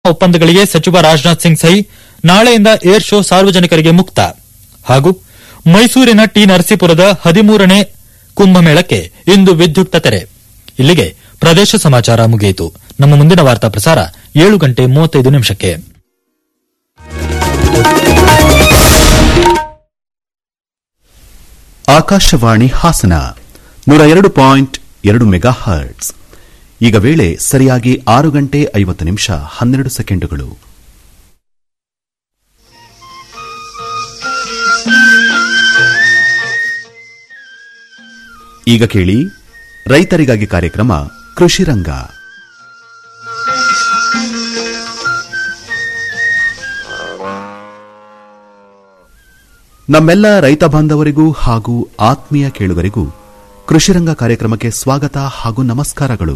ಒಪ್ಪಂದಗಳಿಗೆ ಸಚಿವ ರಾಜನಾಥ್ ಸಿಂಗ್ ಸಹಿ ನಾಳೆಯಿಂದ ಏರ್ ಶೋ ಸಾರ್ವಜನಿಕರಿಗೆ ಮುಕ್ತ ಹಾಗೂ ಮೈಸೂರಿನ ಟಿ ನರಸೀಪುರದ ಹದಿಮೂರನೇ ಕುಂಭಮೇಳಕ್ಕೆ ಇಂದು ವಿದ್ಯುಕ್ತ ತೆರೆ ಇಲ್ಲಿಗೆ ಪ್ರದೇಶ ಸಮಾಚಾರ ಮುಗಿಯಿತು ನಮ್ಮ ಮುಂದಿನ ವಾರ್ತಾ ಪ್ರಸಾರ ಏಳು ಗಂಟೆ ಮೂವತ್ತೈದು ನಿಮಿಷಕ್ಕೆ ಆಕಾಶವಾಣಿ ಹಾಸನ ನೂರ ಎರಡು ಪಾಯಿಂಟ್ ಎರಡು ಮೆಗಾ ಹರ್ಟ್ಸ್ ಈಗ ವೇಳೆ ಸರಿಯಾಗಿ ಆರು ಗಂಟೆ ಐವತ್ತು ನಿಮಿಷ ಹನ್ನೆರಡು ಸೆಕೆಂಡುಗಳು ಈಗ ಕೇಳಿ ರೈತರಿಗಾಗಿ ಕಾರ್ಯಕ್ರಮ ಕೃಷಿ ರಂಗ ನಮ್ಮೆಲ್ಲ ರೈತ ಬಾಂಧವರಿಗೂ ಹಾಗೂ ಆತ್ಮೀಯ ಕೇಳುಗರಿಗೂ ಕೃಷಿರಂಗ ಕಾರ್ಯಕ್ರಮಕ್ಕೆ ಸ್ವಾಗತ ಹಾಗೂ ನಮಸ್ಕಾರಗಳು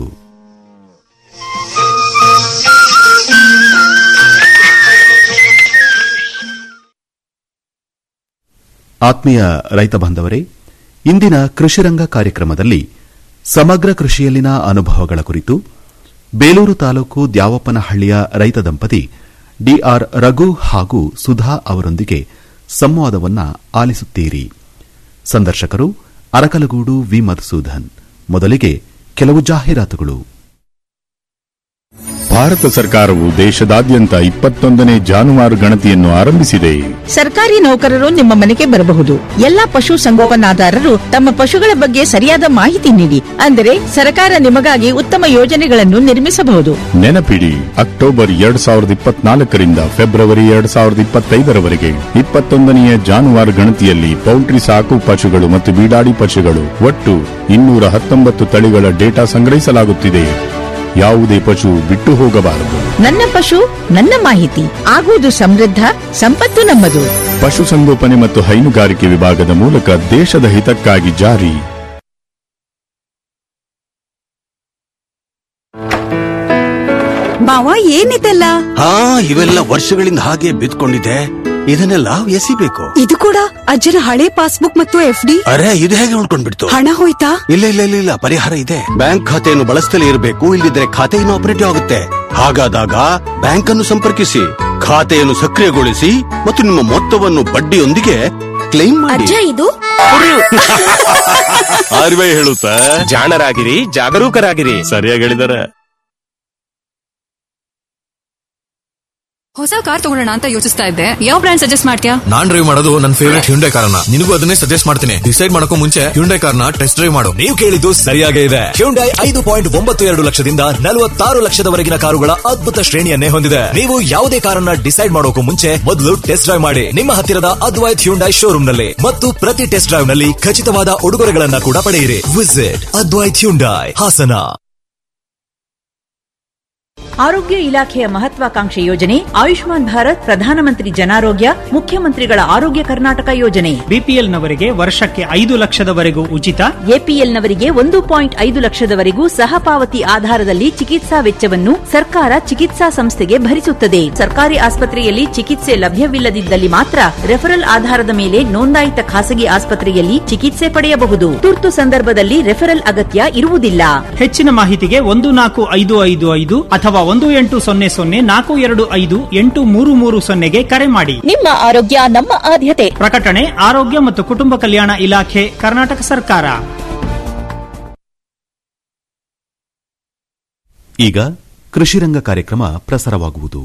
ಆತ್ಮೀಯ ರೈತ ಬಾಂಧವರೇ ಇಂದಿನ ಕೃಷಿರಂಗ ಕಾರ್ಯಕ್ರಮದಲ್ಲಿ ಸಮಗ್ರ ಕೃಷಿಯಲ್ಲಿನ ಅನುಭವಗಳ ಕುರಿತು ಬೇಲೂರು ತಾಲೂಕು ದ್ಯಾವಪ್ಪನಹಳ್ಳಿಯ ರೈತ ದಂಪತಿ ಡಿಆರ್ ರಘು ಹಾಗೂ ಸುಧಾ ಅವರೊಂದಿಗೆ ಸಂವಾದವನ್ನ ಆಲಿಸುತ್ತೀರಿ ಸಂದರ್ಶಕರು ಅರಕಲಗೂಡು ವಿ ಮಧುಸೂದನ್ ಮೊದಲಿಗೆ ಕೆಲವು ಜಾಹೀರಾತುಗಳು ಭಾರತ ಸರ್ಕಾರವು ದೇಶದಾದ್ಯಂತ ಇಪ್ಪತ್ತೊಂದನೇ ಜಾನುವಾರು ಗಣತಿಯನ್ನು ಆರಂಭಿಸಿದೆ ಸರ್ಕಾರಿ ನೌಕರರು ನಿಮ್ಮ ಮನೆಗೆ ಬರಬಹುದು ಎಲ್ಲಾ ಪಶು ಸಂಗೋಪನಾದಾರರು ತಮ್ಮ ಪಶುಗಳ ಬಗ್ಗೆ ಸರಿಯಾದ ಮಾಹಿತಿ ನೀಡಿ ಅಂದರೆ ಸರ್ಕಾರ ನಿಮಗಾಗಿ ಉತ್ತಮ ಯೋಜನೆಗಳನ್ನು ನಿರ್ಮಿಸಬಹುದು ನೆನಪಿಡಿ ಅಕ್ಟೋಬರ್ ಎರಡ್ ಸಾವಿರದ ಇಪ್ಪತ್ನಾಲ್ಕರಿಂದ ಫೆಬ್ರವರಿ ಎರಡ್ ಸಾವಿರದ ಇಪ್ಪತ್ತೈದರವರೆಗೆ ಇಪ್ಪತ್ತೊಂದನೆಯ ಜಾನುವಾರು ಗಣತಿಯಲ್ಲಿ ಪೌಲ್ಟ್ರಿ ಸಾಕು ಪಶುಗಳು ಮತ್ತು ಬೀಡಾಡಿ ಪಶುಗಳು ಒಟ್ಟು ಇನ್ನೂರ ಹತ್ತೊಂಬತ್ತು ತಳಿಗಳ ಡೇಟಾ ಸಂಗ್ರಹಿಸಲಾಗುತ್ತಿದೆ ಯಾವುದೇ ಪಶು ಬಿಟ್ಟು ಹೋಗಬಾರದು ನನ್ನ ಪಶು ನನ್ನ ಮಾಹಿತಿ ಆಗುವುದು ಸಮೃದ್ಧ ಸಂಪತ್ತು ನಮ್ಮದು ಪಶುಸಂಗೋಪನೆ ಮತ್ತು ಹೈನುಗಾರಿಕೆ ವಿಭಾಗದ ಮೂಲಕ ದೇಶದ ಹಿತಕ್ಕಾಗಿ ಜಾರಿ ಮಾವ ಏನಿದೆಲ್ಲ ಹಾ ಇವೆಲ್ಲ ವರ್ಷಗಳಿಂದ ಹಾಗೆ ಬಿದ್ಕೊಂಡಿದೆ ಇದನ್ನೆಲ್ಲ ಎಸಿಬೇಕು ಇದು ಕೂಡ ಅಜ್ಜನ ಹಳೆ ಪಾಸ್ಬುಕ್ ಮತ್ತು ಎಫ್ ಡಿ ಅರೆ ಇದು ಹೇಗೆ ಉಳ್ಕೊಂಡ್ಬಿಡ್ತು ಹಣ ಹೋಯ್ತಾ ಇಲ್ಲ ಇಲ್ಲ ಇಲ್ಲ ಇಲ್ಲ ಪರಿಹಾರ ಇದೆ ಬ್ಯಾಂಕ್ ಖಾತೆಯನ್ನು ಬಳಸ್ತಲೇ ಇರಬೇಕು ಇಲ್ಲದಿದ್ರೆ ಖಾತೆ ಆಪರೇಟಿವ್ ಆಗುತ್ತೆ ಹಾಗಾದಾಗ ಬ್ಯಾಂಕ್ ಅನ್ನು ಸಂಪರ್ಕಿಸಿ ಖಾತೆಯನ್ನು ಸಕ್ರಿಯಗೊಳಿಸಿ ಮತ್ತು ನಿಮ್ಮ ಮೊತ್ತವನ್ನು ಬಡ್ಡಿಯೊಂದಿಗೆ ಕ್ಲೈಮ್ ಮಾಡಿ ಇದು ಆರ್ ಬಿ ಐ ಹೇಳುತ್ತಾ ಜಾಣರಾಗಿರಿ ಜಾಗರೂಕರಾಗಿರಿ ಸರಿಯಾಗಿ ಹೇಳಿದಾರೆ ಹೊಸ ಕಾರ್ ತಗೊಳ್ಳೋಣ ಅಂತ ಯೋಚಿಸ್ತಾ ಇದ್ದೆ ಯಾವ ಬ್ರ್ಯಾಂಡ್ ಸಜೆಸ್ಟ್ ಮಾಡ್ತೀಯಾ ನಾನ್ ಡ್ರೈವ್ ಮಾಡೋದು ನನ್ನ ಫೇವರೇಟ್ ಹ್ಯುಂಡೈ ಕಾರ್ನ ನಿನಗೂ ಅದನ್ನೇ ಸಜೆಸ್ಟ್ ಮಾಡ್ತೀನಿ ಡಿಸೈಡ್ ಮಾಡಕ್ಕೂ ಮುಂಚೆ ಹ್ಯುಂಡೈ ಕಾರ್ನ ಟೆಸ್ಟ್ ಡ್ರೈವ್ ಮಾಡು ನೀವು ಕೇಳಿದ್ದು ಸರಿಯಾಗೇ ಇದೆ ಹ್ಯುಂಡೈ ಐದು ಪಾಯಿಂಟ್ ಒಂಬತ್ತು ಎರಡು ಲಕ್ಷದಿಂದ ನಲವತ್ತಾರು ಲಕ್ಷದವರೆಗಿನ ಕಾರುಗಳ ಅದ್ಭುತ ಶ್ರೇಣಿಯನ್ನೇ ಹೊಂದಿದೆ ನೀವು ಯಾವುದೇ ಕಾರನ್ನ ಡಿಸೈಡ್ ಮಾಡೋಕು ಮುಂಚೆ ಮೊದಲು ಟೆಸ್ಟ್ ಡ್ರೈವ್ ಮಾಡಿ ನಿಮ್ಮ ಹತ್ತಿರದ ಅದ್ವೈತ್ ಹ್ಯುಂಡೈ ಶೋರೂಮ್ ನಲ್ಲಿ ಮತ್ತು ಪ್ರತಿ ಟೆಸ್ಟ್ ಡ್ರೈವ್ ನಲ್ಲಿ ಖಚಿತವಾದ ಉಡುಗೊರೆಗಳನ್ನ ಕೂಡ ಪಡೆಯಿರಿ ವಿಸಿಟ್ ಅದ್ವೈತ್ ಹ್ಯುಂಡೈ ಹಾಸನ ಆರೋಗ್ಯ ಇಲಾಖೆಯ ಮಹತ್ವಾಕಾಂಕ್ಷೆ ಯೋಜನೆ ಆಯುಷ್ಮಾನ್ ಭಾರತ್ ಪ್ರಧಾನಮಂತ್ರಿ ಜನಾರೋಗ್ಯ ಮುಖ್ಯಮಂತ್ರಿಗಳ ಆರೋಗ್ಯ ಕರ್ನಾಟಕ ಯೋಜನೆ ಬಿಪಿಎಲ್ನವರಿಗೆ ವರ್ಷಕ್ಕೆ ಐದು ಲಕ್ಷದವರೆಗೂ ಉಚಿತ ಎಪಿಎಲ್ನವರಿಗೆ ಒಂದು ಪಾಯಿಂಟ್ ಐದು ಲಕ್ಷದವರೆಗೂ ಸಹಪಾವತಿ ಆಧಾರದಲ್ಲಿ ಚಿಕಿತ್ಸಾ ವೆಚ್ಚವನ್ನು ಸರ್ಕಾರ ಚಿಕಿತ್ಸಾ ಸಂಸ್ಥೆಗೆ ಭರಿಸುತ್ತದೆ ಸರ್ಕಾರಿ ಆಸ್ಪತ್ರೆಯಲ್ಲಿ ಚಿಕಿತ್ಸೆ ಲಭ್ಯವಿಲ್ಲದಿದ್ದಲ್ಲಿ ಮಾತ್ರ ರೆಫರಲ್ ಆಧಾರದ ಮೇಲೆ ನೋಂದಾಯಿತ ಖಾಸಗಿ ಆಸ್ಪತ್ರೆಯಲ್ಲಿ ಚಿಕಿತ್ಸೆ ಪಡೆಯಬಹುದು ತುರ್ತು ಸಂದರ್ಭದಲ್ಲಿ ರೆಫರಲ್ ಅಗತ್ಯ ಇರುವುದಿಲ್ಲ ಹೆಚ್ಚಿನ ಮಾಹಿತಿಗೆ ಒಂದು ನಾಲ್ಕು ಐದು ಐದು ಐದು ಅಥವಾ ಒಂದು ಎಂಟು ಸೊನ್ನೆ ಸೊನ್ನೆ ನಾಲ್ಕು ಎರಡು ಐದು ಎಂಟು ಮೂರು ಮೂರು ಸೊನ್ನೆಗೆ ಕರೆ ಮಾಡಿ ನಿಮ್ಮ ಆರೋಗ್ಯ ನಮ್ಮ ಆದ್ಯತೆ ಪ್ರಕಟಣೆ ಆರೋಗ್ಯ ಮತ್ತು ಕುಟುಂಬ ಕಲ್ಯಾಣ ಇಲಾಖೆ ಕರ್ನಾಟಕ ಸರ್ಕಾರ ಈಗ ಕೃಷಿರಂಗ ಕಾರ್ಯಕ್ರಮ ಪ್ರಸಾರವಾಗುವುದು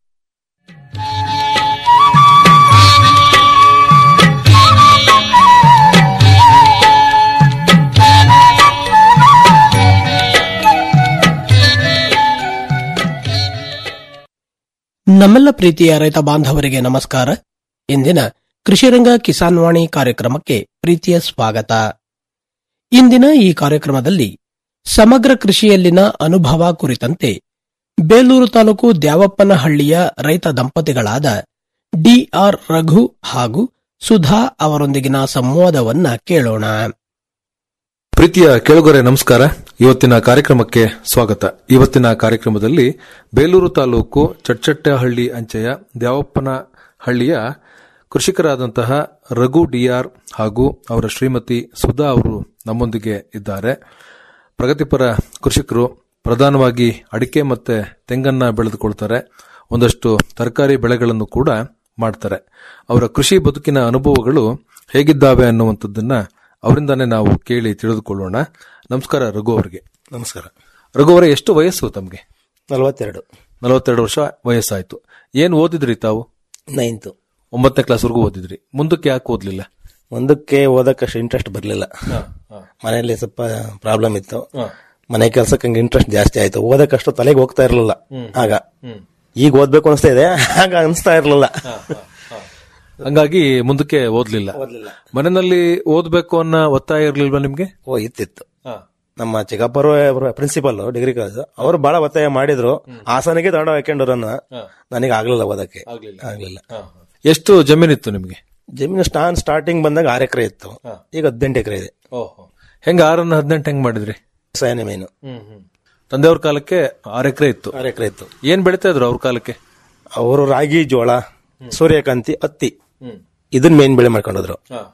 ನಮ್ಮೆಲ್ಲ ಪ್ರೀತಿಯ ರೈತ ಬಾಂಧವರಿಗೆ ನಮಸ್ಕಾರ ಇಂದಿನ ಕೃಷಿರಂಗ ಕಿಸಾನ್ ವಾಣಿ ಕಾರ್ಯಕ್ರಮಕ್ಕೆ ಪ್ರೀತಿಯ ಸ್ವಾಗತ ಇಂದಿನ ಈ ಕಾರ್ಯಕ್ರಮದಲ್ಲಿ ಸಮಗ್ರ ಕೃಷಿಯಲ್ಲಿನ ಅನುಭವ ಕುರಿತಂತೆ ಬೇಲೂರು ತಾಲೂಕು ದ್ಯಾವಪ್ಪನಹಳ್ಳಿಯ ರೈತ ದಂಪತಿಗಳಾದ ಡಿಆರ್ ರಘು ಹಾಗೂ ಸುಧಾ ಅವರೊಂದಿಗಿನ ಸಂವಾದವನ್ನ ಕೇಳೋಣ ಪ್ರೀತಿಯ ಕೆಳಗೊರೆ ನಮಸ್ಕಾರ ಇವತ್ತಿನ ಕಾರ್ಯಕ್ರಮಕ್ಕೆ ಸ್ವಾಗತ ಇವತ್ತಿನ ಕಾರ್ಯಕ್ರಮದಲ್ಲಿ ಬೇಲೂರು ತಾಲೂಕು ಚಟ್ಚಟ್ಟಹಳ್ಳಿ ಅಂಚೆಯ ದ್ಯಾವಪ್ಪನ ಹಳ್ಳಿಯ ಕೃಷಿಕರಾದಂತಹ ರಘು ಡಿಆರ್ ಹಾಗೂ ಅವರ ಶ್ರೀಮತಿ ಸುಧಾ ಅವರು ನಮ್ಮೊಂದಿಗೆ ಇದ್ದಾರೆ ಪ್ರಗತಿಪರ ಕೃಷಿಕರು ಪ್ರಧಾನವಾಗಿ ಅಡಿಕೆ ಮತ್ತೆ ತೆಂಗನ್ನ ಬೆಳೆದುಕೊಳ್ತಾರೆ ಒಂದಷ್ಟು ತರಕಾರಿ ಬೆಳೆಗಳನ್ನು ಕೂಡ ಮಾಡ್ತಾರೆ ಅವರ ಕೃಷಿ ಬದುಕಿನ ಅನುಭವಗಳು ಹೇಗಿದ್ದಾವೆ ಅನ್ನುವಂಥದ್ದನ್ನ ಅವರಿಂದಾನೇ ನಾವು ಕೇಳಿ ತಿಳಿದುಕೊಳ್ಳೋಣ ನಮಸ್ಕಾರ ರಘು ಅವರಿಗೆ ನಮಸ್ಕಾರ ರಘು ಅವರೇ ಎಷ್ಟು ವಯಸ್ಸು ತಮಗೆ ನಲವತ್ತೆರಡು ನಲವತ್ತೆರಡು ವರ್ಷ ವಯಸ್ಸಾಯ್ತು ಏನ್ ಓದಿದ್ರಿ ತಾವು ನೈನ್ತ್ ಒಂಬತ್ತನೇ ಕ್ಲಾಸ್ವರೆಗೂ ಓದಿದ್ರಿ ಮುಂದಕ್ಕೆ ಯಾಕೆ ಓದ್ಲಿಲ್ಲ ಮುಂದಕ್ಕೆ ಓದಕ್ಕಷ್ಟು ಇಂಟ್ರೆಸ್ಟ್ ಬರಲಿಲ್ಲ ಮನೆಯಲ್ಲಿ ಸ್ವಲ್ಪ ಪ್ರಾಬ್ಲಮ್ ಇತ್ತು ಮನೆ ಕೆಲಸಕ್ಕೆ ಹಂಗೆ ಇಂಟ್ರೆಸ್ಟ್ ಜಾಸ್ತಿ ಆಯ್ತು ಓದಕ್ಕಷ್ಟು ತಲೆಗೆ ಹೋಗ್ತಾ ಇರಲಿಲ್ಲ ಆಗ ಈಗ ಓದ್ಬೇಕು ಅನಿಸ್ತಾ ಇದೆ ಆಗ ಅನಿಸ್ತಾ ಇರಲಿಲ್ಲ ಹಂಗಾಗಿ ಮುಂದಕ್ಕೆ ಓದ್ಲಿಲ್ಲ ಮನೆಯಲ್ಲಿ ಓದ್ಬೇಕು ಅನ್ನೋ ಒತ್ತಾಯ ಇರ್ಲಿಲ್ವಾ ನಿಮ್ಗೆ ಓ ಇತ್ತಿತ್ತು ನಮ್ಮ ಚಿಕ್ಕಪ್ಪರು ಪ್ರಿನ್ಸಿಪಲ್ ಡಿಗ್ರಿ ಕಾಲೇಜ್ ಅವರು ಬಹಳ ಒತ್ತಾಯ ಮಾಡಿದ್ರು ಹಾಸನಿಗೆ ತಗೊಂಡು ಹಾಕೊಂಡ್ರನ್ನ ನನಗೆ ಆಗ್ಲಿಲ್ಲ ಓದಕ್ಕೆ ಆಗ್ಲಿಲ್ಲ ಎಷ್ಟು ಜಮೀನಿತ್ತು ನಿಮ್ಗೆ ಜಮೀನು ಸ್ಟಾನ್ ಸ್ಟಾರ್ಟಿಂಗ್ ಬಂದಾಗ ಆರು ಎಕರೆ ಇತ್ತು ಈಗ ಹದಿನೆಂಟು ಎಕರೆ ಇದೆ ಹೆಂಗ ಆರನ್ನ ಹದಿನೆಂಟು ಹೆಂಗ್ ಮಾಡಿದ್ರಿ ವ್ಯವಸಾಯನೇ ಮೇನು ತಂದೆಯವ್ರ ಕಾಲಕ್ಕೆ ಆರು ಎಕರೆ ಇತ್ತು ಆರು ಎಕರೆ ಇತ್ತು ಏನ್ ಬೆಳಿತಾ ಇದ್ರು ಅವ್ರ ಕಾಲಕ್ಕೆ ಅವರು ರಾಗಿ ಜೋಳ ಸೂರ್ಯಕಾಂತಿ ಹತ್ತಿ ಇದನ್ನ ಮೇನ್ ಬೆಳೆ ಮಾಡ್ಕೊಂಡೋದ್ರು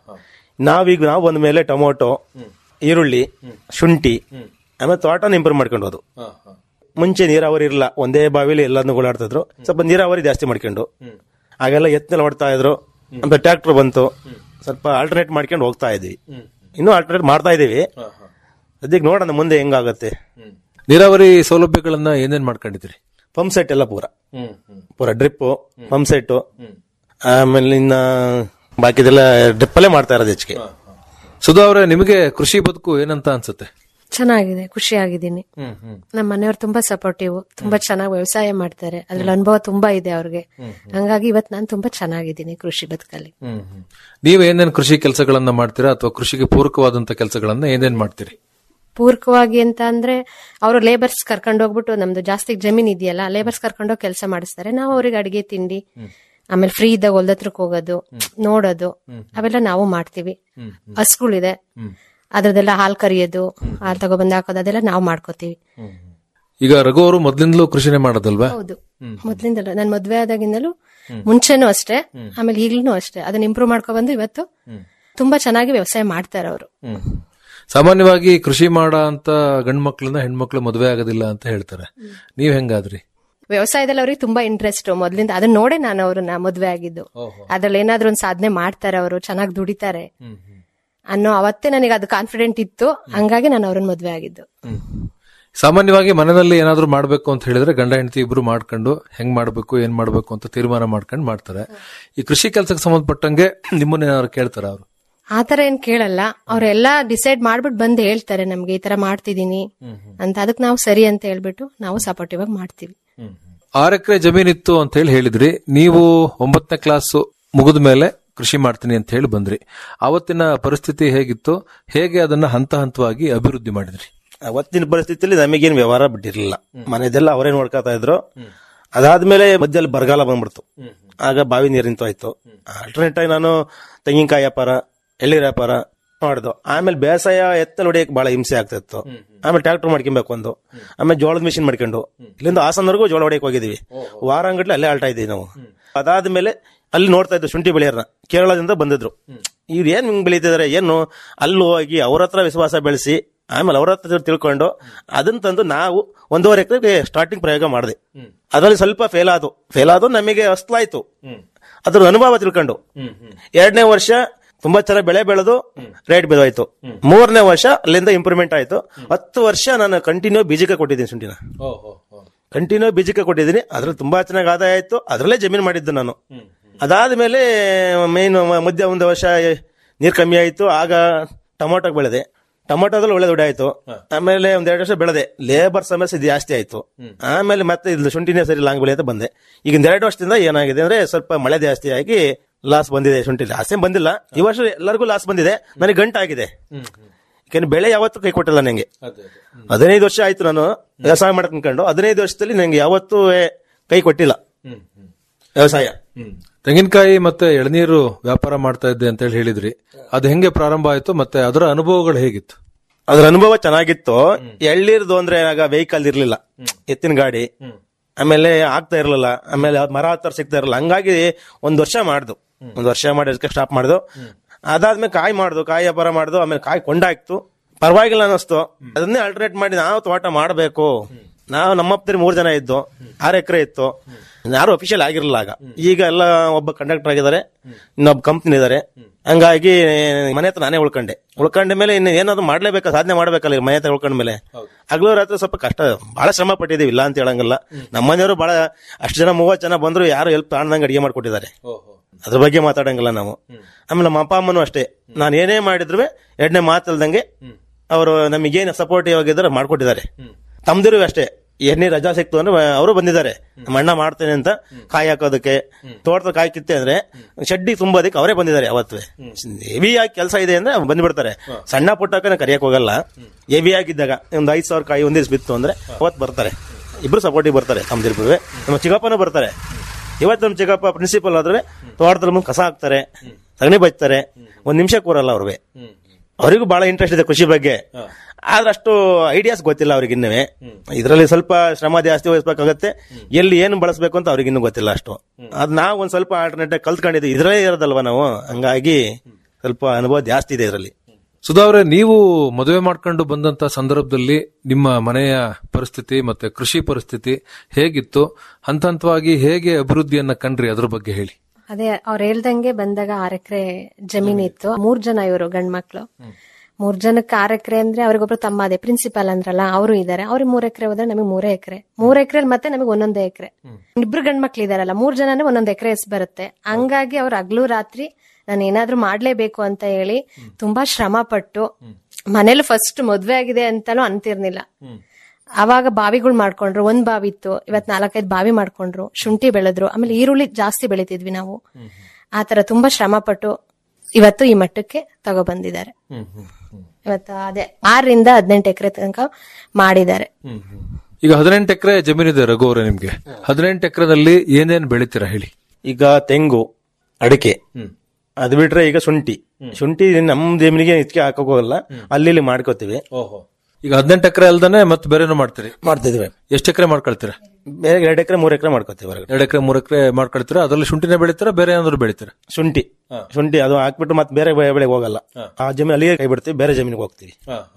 ನಾವೀಗ ನಾವು ಬಂದ ಮೇಲೆ ಟೊಮೊಟೊ ಈರುಳ್ಳಿ ಶುಂಠಿ ಆಮೇಲೆ ತೋಟನ ಇಂಪ್ರೂವ್ ಮಾಡ್ಕೊಂಡು ಹೋದು ಮುಂಚೆ ನೀರಾವರಿ ಇರಲ್ಲ ಒಂದೇ ಬಾವಿಲಿ ಎಲ್ಲಾದ್ನೂ ಓಡಾಡ್ತಿದ್ರು ಸ್ವಲ್ಪ ನೀರಾವರಿ ಜಾಸ್ತಿ ಮಾಡ್ಕೊಂಡು ಆಗೆಲ್ಲ ಎತ್ನೆಲ್ಲ ಓಡ್ತಾ ಇದ್ರು ಅಂತ ಟ್ರ್ಯಾಕ್ಟರ್ ಬಂತು ಸ್ವಲ್ಪ ಆಲ್ಟರ್ನೇಟ್ ಮಾಡ್ಕೊಂಡು ಹೋಗ್ತಾ ಇದ್ವಿ ಇನ್ನೂ ಆಲ್ಟರ್ನೇಟ್ ಮಾಡ್ತಾ ಇದೀವಿ ಅದಕ್ಕೆ ನೋಡೋಣ ಮುಂದೆ ಹೆಂಗಾಗತ್ತೆ ನೀರಾವರಿ ಸೌಲಭ್ಯಗಳನ್ನ ಏನೇನ್ ಮಾಡ್ಕೊಂಡಿದ್ರಿ ಪಂಪ್ ಸೆಟ್ ಎಲ್ಲ ಪೂರ ಪೂರ ಡ್ರಿಪ್ ಪಂಪ್ ಸೆಟ್ ಆಮೇಲೆ ಇನ್ನ ಬಾಕಿದೆಲ್ಲ ಡ್ರಿಪ್ ಅಲ್ಲೇ ಮಾಡ್ತಾ ಇರೋದು ಹೆಚ್ಚಿಗೆ ಸುಧಾ ಅವರೇ ನಿಮಗೆ ಕೃಷಿ ಬದುಕು ಏನಂತ ಅನ್ಸುತ್ತೆ ಚೆನ್ನಾಗಿದೆ ಖುಷಿಯಾಗಿದ್ದೀನಿ ನಮ್ಮ ಮನೆಯವ್ರು ತುಂಬಾ ಸಪೋರ್ಟಿವ್ ತುಂಬಾ ಚೆನ್ನಾಗಿ ವ್ಯವಸಾಯ ಮಾಡ್ತಾರೆ ಅದ್ರಲ್ಲಿ ಅನುಭವ ತುಂಬಾ ಇದೆ ಅವ್ರಿಗೆ ಹಂಗಾಗಿ ಇವತ್ ನಾನು ತುಂಬಾ ಚೆನ್ನಾಗಿದ್ದೀನಿ ಕೃಷಿ ಬದುಕಲ್ಲಿ ನೀವು ಏನೇನ್ ಕೃಷಿ ಕೆಲಸಗಳನ್ನ ಮಾಡ್ತೀರಾ ಅಥವಾ ಕೃಷಿಗೆ ಪೂರಕವಾದಂತ ಕೆಲಸಗಳನ್ನ ಏನೇನ್ ಮಾಡ್ತೀರಿ ಪೂರಕವಾಗಿ ಅಂತ ಅಂದ್ರೆ ಅವರು ಲೇಬರ್ಸ್ ಕರ್ಕೊಂಡು ಹೋಗ್ಬಿಟ್ಟು ನಮ್ದು ಜಾಸ್ತಿ ಜಮೀನ್ ಇದೆಯಲ್ಲ ಲೇಬರ್ಸ್ ಕರ್ಕೊಂಡೋಗಿ ಕೆಲಸ ಮಾಡಿಸ್ತಾರೆ ನಾವು ಅವ್ರಿಗೆ ಅಡಿಗೆ ತಿಂಡಿ ಆಮೇಲೆ ಫ್ರೀ ಇದ್ದಾಗ ಹೊಲ್ದತ್ರಕ್ ಹೋಗೋದು ನೋಡೋದು ಅವೆಲ್ಲ ನಾವು ಮಾಡ್ತೀವಿ ಹಸ್ಗಳಿದೆ ಅದ್ರದ್ದೆಲ್ಲ ಹಾಲ್ ಕರಿಯೋದು ಹಾಲ್ ತಗೊಬಂದ್ ಹಾಕೋದು ಅದೆಲ್ಲ ನಾವು ಮಾಡ್ಕೋತೀವಿ ಈಗ ರಘು ಅವರು ಮೊದ್ಲಿಂದಲೂ ಕೃಷಿನೇ ಮಾಡೋದಲ್ವಾ ಹೌದು ಮೊದ್ಲಿಂದಲೂ ನಾನು ಮದ್ವೆ ಆದಾಗಿಂದಲೂ ಮುಂಚೆನೂ ಅಷ್ಟೇ ಆಮೇಲೆ ಈಗ್ಲೂ ಅಷ್ಟೇ ಅದನ್ನ ಇಂಪ್ರೂವ್ ಮಾಡ್ಕೊ ಬಂದು ಇವತ್ತು ತುಂಬಾ ಚೆನ್ನಾಗಿ ವ್ಯವಸಾಯ ಮಾಡ್ತಾರೆ ಅವರು ಸಾಮಾನ್ಯವಾಗಿ ಕೃಷಿ ಮಾಡೋ ಅಂತ ಗಂಡ್ ಮಕ್ಳನ್ನ ಹೆಣ್ಮಕ್ಳು ಮದುವೆ ಆಗೋದಿಲ್ಲ ಅಂತ ಹೇಳ್ತಾರೆ ನೀವ್ ಹೆಂಗಾದ್ರಿ ವ್ಯವಸಾಯದಲ್ಲಿ ಅವ್ರಿಗೆ ತುಂಬಾ ಇಂಟ್ರೆಸ್ಟ್ ಮೊದ್ಲಿಂದ ಅದನ್ನ ನೋಡೇ ನಾನು ಅವ್ರನ್ನ ಮದ್ವೆ ಆಗಿದ್ದು ಅದ್ರಲ್ಲಿ ಏನಾದ್ರೂ ಒಂದ್ ಸಾಧನೆ ಮಾಡ್ತಾರೆ ಅವರು ಚೆನ್ನಾಗಿ ದುಡಿತಾರೆ ಅನ್ನೋ ಅವತ್ತೇ ನನಗೆ ಅದು ಕಾನ್ಫಿಡೆಂಟ್ ಇತ್ತು ಹಂಗಾಗಿ ನಾನು ಅವ್ರನ್ನ ಮದ್ವೆ ಆಗಿದ್ದು ಸಾಮಾನ್ಯವಾಗಿ ಮನೆಯಲ್ಲಿ ಏನಾದ್ರೂ ಮಾಡ್ಬೇಕು ಅಂತ ಹೇಳಿದ್ರೆ ಗಂಡ ಹೆಂಡತಿ ಇಬ್ರು ಮಾಡ್ಕೊಂಡು ಹೆಂಗ್ ಮಾಡ್ಬೇಕು ಏನ್ ಮಾಡ್ಬೇಕು ಅಂತ ತೀರ್ಮಾನ ಮಾಡ್ಕೊಂಡು ಮಾಡ್ತಾರೆ ಈ ಕೃಷಿ ಕೆಲಸಕ್ಕೆ ಸಂಬಂಧಪಟ್ಟಂಗೆ ನಿಮ್ಮನ್ನ ಏನಾದ್ರು ಕೇಳ್ತಾರ ಅವರು ಆತರ ಏನ್ ಕೇಳಲ್ಲ ಅವ್ರೆಲ್ಲ ಡಿಸೈಡ್ ಮಾಡ್ಬಿಟ್ಟು ಬಂದು ಹೇಳ್ತಾರೆ ನಮ್ಗೆ ಈ ತರ ಮಾಡ್ತಿದೀನಿ ಅಂತ ಅದಕ್ಕೆ ನಾವು ಸರಿ ಅಂತ ಹೇಳ್ಬಿಟ್ಟು ನಾವು ಸಪೋರ್ಟಿವ್ ಆಗಿ ಮಾಡ್ತೀವಿ ಆರ್ ಎಕರೆ ಜಮೀನಿತ್ತು ಅಂತ ಹೇಳಿ ಹೇಳಿದ್ರಿ ನೀವು ಒಂಬತ್ತನೇ ಕ್ಲಾಸ್ ಮುಗಿದ ಮೇಲೆ ಕೃಷಿ ಮಾಡ್ತೀನಿ ಅಂತ ಹೇಳಿ ಬಂದ್ರಿ ಅವತ್ತಿನ ಪರಿಸ್ಥಿತಿ ಹೇಗಿತ್ತು ಹೇಗೆ ಅದನ್ನ ಹಂತ ಹಂತವಾಗಿ ಅಭಿವೃದ್ಧಿ ಮಾಡಿದ್ರಿ ಅವತ್ತಿನ ಪರಿಸ್ಥಿತಿಯಲ್ಲಿ ನಮಗೇನು ವ್ಯವಹಾರ ಬಿಟ್ಟಿರ್ಲಿಲ್ಲ ಮನೆದೆಲ್ಲ ಅವರೇ ನೋಡ್ಕೊತಾ ಇದ್ರು ಅದಾದ್ಮೇಲೆ ಮಧ್ಯದಲ್ಲಿ ಬರಗಾಲ ಬಂದ್ಬಿಡ್ತು ಆಗ ಬಾವಿ ನೀರು ನಿಂತೋಯ್ತು ಆಲ್ಟರ್ನೇಟ್ ಆಗಿ ನಾನು ತೆಂಗಿನಕಾಯಿ ವ್ಯಾಪಾರ ಎಳ್ನೀರ್ ವ್ಯಾಪಾರ ಮಾಡ್ದು ಆಮೇಲೆ ಬೇಸಾಯ ಎತ್ತಲ್ ಹೊಡಿಯಕ್ಕೆ ಬಹಳ ಹಿಂಸೆ ಆಗ್ತಿತ್ತು ಆಮೇಲೆ ಟ್ರಾಕ್ಟರ್ ಮಾಡ್ಕೊಬೇಕು ಒಂದು ಆಮೇಲೆ ಜೋಳದ ಮಿಷಿನ್ ಮಾಡ್ಕೊಂಡು ಇಲ್ಲಿಂದ ಹಾಸನವರೆಗೂ ಜೋಳ ಹೊಡಿಯಕ್ ಹೋಗಿದೀವಿ ವಾರಂಗಟ್ಲೆ ಅಲ್ಲೇ ಆಳ್ತಾ ಇದ್ದೀವಿ ನಾವು ಅದಾದ್ಮೇಲೆ ಅಲ್ಲಿ ನೋಡ್ತಾ ಇದ್ದು ಶುಂಠಿ ಬೆಳೆಯರ್ನ ಕೇರಳದಿಂದ ಬಂದಿದ್ರು ಇವ್ರು ಏನ್ ಹಿಂಗ್ ಬೆಳೀತಿದಾರೆ ಏನು ಅಲ್ಲಿ ಹೋಗಿ ಅವ್ರ ಹತ್ರ ವಿಶ್ವಾಸ ಬೆಳೆಸಿ ಆಮೇಲೆ ಅವ್ರ ಹತ್ರ ತಿಳ್ಕೊಂಡು ಅದನ್ನ ತಂದು ನಾವು ಒಂದೂವರೆ ಎಕರೆಗೆ ಸ್ಟಾರ್ಟಿಂಗ್ ಪ್ರಯೋಗ ಮಾಡಿದೆ ಅದರಲ್ಲಿ ಸ್ವಲ್ಪ ಫೇಲ್ ಆದು ಫೇಲ್ ಆದು ನಮಗೆ ಅಸ್ಲಾಯ್ತು ಅದ್ರ ಅನುಭವ ತಿಳ್ಕೊಂಡು ಎರಡನೇ ವರ್ಷ ತುಂಬಾ ಚೆನ್ನಾಗಿ ಬೆಳೆ ಬೆಳೆದು ರೇಟ್ ಬಿದ್ದೋಯ್ತು ಮೂರನೇ ವರ್ಷ ಅಲ್ಲಿಂದ ಇಂಪ್ರೂವ್ಮೆಂಟ್ ಆಯ್ತು ಹತ್ತು ವರ್ಷ ನಾನು ಕಂಟಿನ್ಯೂ ಬೀಜಕ್ಕೆ ಕೊಟ್ಟಿದ್ದೀನಿ ಶುಂಠಿನ ಕಂಟಿನ್ಯೂ ಬೀಜಕ್ಕೆ ಕೊಟ್ಟಿದ್ದೀನಿ ಅದ್ರಲ್ಲಿ ತುಂಬಾ ಚೆನ್ನಾಗಿ ಆದಾಯ ಆಯ್ತು ಅದ್ರಲ್ಲೇ ಜಮೀನು ಮಾಡಿದ್ದು ನಾನು ಅದಾದ್ಮೇಲೆ ಮೇನ್ ಮಧ್ಯ ಒಂದು ವರ್ಷ ನೀರ್ ಕಮ್ಮಿ ಆಯ್ತು ಆಗ ಟೊಮೊಟೊ ಬೆಳೆದೆ ಟೊಮೊಟೊದಲ್ಲಿ ಒಳ್ಳೆ ದುಡ್ಡು ಆಯ್ತು ಆಮೇಲೆ ಒಂದ್ ಎರಡು ವರ್ಷ ಬೆಳೆದೆ ಲೇಬರ್ ಸಮಸ್ಯೆ ಜಾಸ್ತಿ ಆಯ್ತು ಆಮೇಲೆ ಮತ್ತೆ ಇದು ಶುಂಠಿನೇ ಸರಿ ಲಾಂಗ್ ಬೆಳೆ ಅಂತ ಬಂದೆ ಈಗ ಒಂದ್ ಎರಡು ವರ್ಷದಿಂದ ಏನಾಗಿದೆ ಅಂದ್ರೆ ಸ್ವಲ್ಪ ಮಳೆ ಜಾಸ್ತಿ ಆಗಿ ಲಾಸ್ ಬಂದಿದೆ ಶುಂಠಿ ಲಾಸ್ ಏನ್ ಬಂದಿಲ್ಲ ಈ ವರ್ಷ ಎಲ್ಲರಿಗೂ ಲಾಸ್ ಬಂದಿದೆ ನನಗೆ ಗಂಟಾಗಿದೆ ಯಾಕಂದ್ರೆ ಬೆಳೆ ಯಾವತ್ತೂ ಕೈ ಕೊಟ್ಟಿಲ್ಲ ನಂಗೆ ಹದಿನೈದು ವರ್ಷ ಆಯ್ತು ನಾನು ವ್ಯವಸಾಯ ಮಾಡಕ್ ಅನ್ಕೊಂಡು ಹದಿನೈದು ವರ್ಷದಲ್ಲಿ ನಂಗೆ ಯಾವತ್ತೂ ಕೈ ಕೊಟ್ಟಿಲ್ಲ ವ್ಯವಸಾಯ ತೆಂಗಿನಕಾಯಿ ಮತ್ತೆ ಎಳನೀರು ವ್ಯಾಪಾರ ಮಾಡ್ತಾ ಇದ್ದೆ ಅಂತ ಹೇಳಿ ಹೇಳಿದ್ರಿ ಅದು ಹೆಂಗೆ ಪ್ರಾರಂಭ ಆಯ್ತು ಮತ್ತೆ ಅದರ ಅನುಭವಗಳು ಹೇಗಿತ್ತು ಅದ್ರ ಅನುಭವ ಚೆನ್ನಾಗಿತ್ತು ಎಳ್ಳೀರ್ದು ಅಂದ್ರೆ ಆಗ ವೆಹಿಕಲ್ ಇರ್ಲಿಲ್ಲ ಎತ್ತಿನ ಗಾಡಿ ಆಮೇಲೆ ಆಗ್ತಾ ಇರ್ಲಿಲ್ಲ ಆಮೇಲೆ ಯಾವ್ದ್ ಮರ ಹತ್ತರ ಸಿಗ್ತಾ ಇರಲಿಲ್ಲ ಹಂಗಾಗಿ ಒಂದ್ ವರ್ಷ ಮಾಡ್ದು ಒಂದ್ ವರ್ಷ ಮಾಡಿ ಅದಕ್ಕೆ ಸ್ಟಾಪ್ ಮಾಡ್ದು ಅದಾದ್ಮೇಲೆ ಕಾಯಿ ಮಾಡ್ದು ಕಾಯಿ ವ್ಯಾಪಾರ ಮಾಡ್ದು ಆಮೇಲೆ ಕಾಯಿ ಕೊಂಡಾಯ್ತು ಪರವಾಗಿಲ್ಲ ಅನ್ನಿಸ್ತು ಅದನ್ನೇ ಅಲ್ಟರ್ನೇಟ್ ಮಾಡಿ ನಾವು ತೋಟ ಮಾಡಬೇಕು ನಾವು ನಮ್ಮಪ್ಪದಲ್ಲಿ ಮೂರ್ ಜನ ಇದ್ದು ಆರು ಎಕರೆ ಇತ್ತು ಯಾರು ಅಫಿಷಿಯಲ್ ಆಗಿರಲಿಲ್ಲ ಆಗ ಈಗ ಎಲ್ಲ ಒಬ್ಬ ಕಂಡಕ್ಟರ್ ಆಗಿದ್ದಾರೆ ಇನ್ನೊಬ್ಬ ಕಂಪ್ನಿ ಇದಾರೆ ಹಂಗಾಗಿ ಮನೆ ಹತ್ರ ನಾನೇ ಉಳ್ಕೊಂಡೆ ಉಳ್ಕೊಂಡ ಮೇಲೆ ಇನ್ನು ಏನಾದ್ರು ಮಾಡ್ಲೇಬೇಕಾ ಸಾಧನೆ ಮಾಡ್ಬೇಕಲ್ಲ ಈ ಮನೆ ಹತ್ರ ಉಳ್ಕೊಂಡ ಮೇಲೆ ಹಗಲು ರಾತ್ರಿ ಸ್ವಲ್ಪ ಕಷ್ಟ ಬಹಳ ಶ್ರಮ ಪಟ್ಟಿದೀವಿ ಇಲ್ಲ ಅಂತ ಹೇಳಂಗಿಲ್ಲ ನಮ್ಮ ಮನೆಯವರು ಬಹಳ ಅಷ್ಟು ಜನ ಮೂವತ್ತು ಜನ ಬಂದ್ರು ಯಾರು ಹೆಲ್ಪ್ ತಾಣ್ದಂಗೆ ಅಡಿಗೆ ಮಾಡ್ಕೊಟ್ಟಿದ್ದಾರೆ ಅದ್ರ ಬಗ್ಗೆ ಮಾತಾಡಂಗಿಲ್ಲ ನಾವು ಆಮೇಲೆ ನಮ್ಮ ಅಪ್ಪ ಅಮ್ಮನೂ ಅಷ್ಟೇ ನಾನು ಏನೇ ಮಾಡಿದ್ರು ಎರಡನೇ ಮಾತಲ್ದಂಗೆ ಅವರು ನಮಗೇನು ಸಪೋರ್ಟಿವ್ ಆಗಿದ್ದಾರೆ ಮಾಡ್ಕೊಟ್ಟಿದ್ದಾರೆ ತಮ್ದಿರು ಅಷ್ಟೇ ಎಣ್ಣೆ ರಜಾ ಸಿಕ್ತು ಅಂದ್ರೆ ಅವರು ಬಂದಿದ್ದಾರೆ ನಮ್ಮ ಅಣ್ಣ ಮಾಡ್ತೇನೆ ಅಂತ ಕಾಯಿ ಹಾಕೋದಕ್ಕೆ ತೋಟದ ಕಾಯಿ ಕಿತ್ತೆ ಅಂದ್ರೆ ಶೆಡ್ಡಿ ತುಂಬೋದಕ್ಕೆ ಅವರೇ ಬಂದಿದ್ದಾರೆ ಅವತ್ತು ಹೆವಿ ಆಗಿ ಕೆಲಸ ಇದೆ ಅಂದ್ರೆ ಬಂದ್ಬಿಡ್ತಾರೆ ಸಣ್ಣ ಪುಟ್ಟಕ್ಕೆ ಕರಿಯಕ್ ಹೋಗಲ್ಲ ಹೆವಿ ಆಗಿದ್ದಾಗ ಒಂದು ಐದ್ ಸಾವಿರ ಕಾಯಿ ಒಂದೇ ಬಿತ್ತು ಅಂದ್ರೆ ಅವತ್ತು ಬರ್ತಾರೆ ಇಬ್ರು ಸಪೋರ್ಟಿವ್ ಬರ್ತಾರೆ ತಮ್ದಿರ್ಬುವೆ ನಮ್ಮ ಚಿಕ್ಕಪ್ಪನೂ ಬರ್ತಾರೆ ಇವತ್ತು ನಮ್ಮ ಚಿಕ್ಕಪ್ಪ ಪ್ರಿನ್ಸಿಪಲ್ ಆದ್ರೆ ತೋಟದಲ್ಲಿ ಮುಂದೆ ಕಸ ಹಾಕ್ತಾರೆ ಸಗಣಿ ಬಚ್ತಾರೆ ಒಂದ್ ನಿಮಿಷ ಕೂರಲ್ಲ ಅವ್ರಿಗೆ ಅವರಿಗೂ ಬಹಳ ಇಂಟ್ರೆಸ್ಟ್ ಇದೆ ಕೃಷಿ ಬಗ್ಗೆ ಆದ್ರೆ ಅಷ್ಟು ಐಡಿಯಾಸ್ ಗೊತ್ತಿಲ್ಲ ಅವ್ರಿಗೆ ಇನ್ನವೇ ಇದರಲ್ಲಿ ಸ್ವಲ್ಪ ಶ್ರಮ ಜಾಸ್ತಿ ವಹಿಸ್ಬೇಕಾಗತ್ತೆ ಎಲ್ಲಿ ಏನು ಬಳಸಬೇಕು ಅಂತ ಅವ್ರಿಗೆ ಇನ್ನೂ ಗೊತ್ತಿಲ್ಲ ಅಷ್ಟು ಅದ್ ನಾವು ಒಂದ್ ಸ್ವಲ್ಪ ಆಲ್ಟರ್ನೇಟ್ ಕಲ್ತ್ಕೊಂಡಿದ್ವಿ ಇದ್ರಲ್ಲೇ ಇರೋದಲ್ವಾ ನಾವು ಹಂಗಾಗಿ ಸ್ವಲ್ಪ ಅನುಭವ ಜಾಸ್ತಿ ಇದೆ ಇದರಲ್ಲಿ ಸುಧಾ ಅವರೇ ನೀವು ಮದುವೆ ಮಾಡ್ಕೊಂಡು ಬಂದಂತ ಸಂದರ್ಭದಲ್ಲಿ ನಿಮ್ಮ ಮನೆಯ ಪರಿಸ್ಥಿತಿ ಮತ್ತೆ ಕೃಷಿ ಪರಿಸ್ಥಿತಿ ಹೇಗಿತ್ತು ಹಂತ ಹಂತವಾಗಿ ಹೇಗೆ ಅಭಿವೃದ್ಧಿಯನ್ನ ಕಂಡ್ರಿ ಅದ್ರ ಬಗ್ಗೆ ಹೇಳಿ ಅದೇ ಅವ್ರು ಹೇಳ್ದಂಗೆ ಬಂದಾಗ ಆರ್ ಎಕರೆ ಜಮೀನ್ ಇತ್ತು ಮೂರ್ ಜನ ಇವರು ಗಂಡ್ಮಕ್ಳು ಮೂರ್ ಜನಕ್ಕೆ ಆರ್ ಎಕರೆ ಅಂದ್ರೆ ಅವ್ರಿಗೊಬ್ರು ತಮ್ಮ ಅದೇ ಪ್ರಿನ್ಸಿಪಾಲ್ ಅಂದ್ರಲ್ಲ ಅವರು ಇದಾರೆ ಅವ್ರಿಗೆ ಮೂರ್ ಎಕರೆ ಹೋದ್ರೆ ನಮಗೆ ಮೂರೇ ಎಕರೆ ಮೂರ್ ಎಕರೆ ಮತ್ತೆ ನಮಗೆ ಒಂದೊಂದೇ ಎಕರೆ ಇಬ್ರು ಗಂಡ್ಮಕ್ಳು ಇದಾರಲ್ಲ ಮೂರ್ ಜನನೇ ಒಂದೊಂದ್ ಎಕರೆ ಎಸ್ ಬರುತ್ತೆ ಹಂಗಾಗಿ ಅವ್ರು ಹಗ್ಲು ರಾತ್ರಿ ನಾನು ಏನಾದ್ರೂ ಮಾಡ್ಲೇಬೇಕು ಅಂತ ಹೇಳಿ ತುಂಬಾ ಶ್ರಮ ಪಟ್ಟು ಮನೇಲಿ ಫಸ್ಟ್ ಮದ್ವೆ ಆಗಿದೆ ಅಂತಾನು ಅಂತಿರ್ನಿಲ್ಲ ಅವಾಗ ಬಾವಿಗಳು ಮಾಡ್ಕೊಂಡ್ರು ಒಂದ್ ಬಾವಿ ಇತ್ತು ಇವತ್ ನಾಲ್ಕೈದು ಬಾವಿ ಮಾಡ್ಕೊಂಡ್ರು ಶುಂಠಿ ಬೆಳೆದ್ರು ಆಮೇಲೆ ಈರುಳ್ಳಿ ಜಾಸ್ತಿ ಬೆಳಿತಿದ್ವಿ ನಾವು ಆತರ ತುಂಬಾ ಶ್ರಮ ಪಟ್ಟು ಇವತ್ತು ಈ ಮಟ್ಟಕ್ಕೆ ತಗೊಬಂದಿದ್ದಾರೆ ಇವತ್ತು ಅದೇ ಆರರಿಂದ ಹದಿನೆಂಟು ಎಕರೆ ತನಕ ಮಾಡಿದ್ದಾರೆ ಈಗ ಹದಿನೆಂಟು ಎಕರೆ ಜಮೀನಿದೆ ರಘು ಅವರೇ ನಿಮ್ಗೆ ಹದಿನೆಂಟು ಎಕರೆದಲ್ಲಿ ಏನೇನ್ ಬೆಳಿತೀರಾ ಹೇಳಿ ಈಗ ತೆಂಗು ಅಡಿಕೆ ಅದು ಬಿಟ್ರೆ ಈಗ ಶುಂಠಿ ಶುಂಠಿ ನಮ್ಮ ಜಮೀನಿಗೆ ಇದಕ್ಕೆ ಹಾಕೋಕ್ ಹೋಗಲ್ಲ ಅಲ್ಲಿ ಇಲ್ಲಿ ಮಾಡ್ಕೋತೀವಿ ಈಗ ಹದಿನೆಂಟು ಎಕರೆ ಅಲ್ದಾನೆ ಮತ್ತೆ ಬೇರೆನೂ ಮಾಡ್ತೀರಿ ಮಾಡ್ತಿದ್ವಿ ಎಷ್ಟು ಎಕರೆ ಮಾಡ್ಕೊಳ್ತೀರಾ ಬೇರೆ ಎರಡು ಎಕರೆ ಮೂರ್ ಎಕರೆ ಮಾಡ್ಕೋತೀವಿ ಹೊರಗಡೆ ಎರಡು ಎಕರೆ ಮೂರು ಎಕರೆ ಮಾಡ್ಕೊಳ್ತೀರಾ ಅದ್ರಲ್ಲಿ ಶುಂಠಿನೇ ಬೆಳಿತೀರಾ ಬೇರೆ ಏನಾದ್ರು ಬೆಳಿತೀರಾ ಶುಂಠಿ ಶುಂಠಿ ಅದು ಹಾಕ್ಬಿಟ್ಟು ಮತ್ತೆ ಬೇರೆ ಬೆ- ಬೆಳೆಗೆ ಹೋಗಲ್ಲ ಆ ಜಮೀನು ಅಲ್ಲಿಗೆ ಕೈ ಬಿಡ್ತೀವಿ ಬೇರೆ ಜಮೀನಿಗೆ ಹೋಗ್ತೀವಿ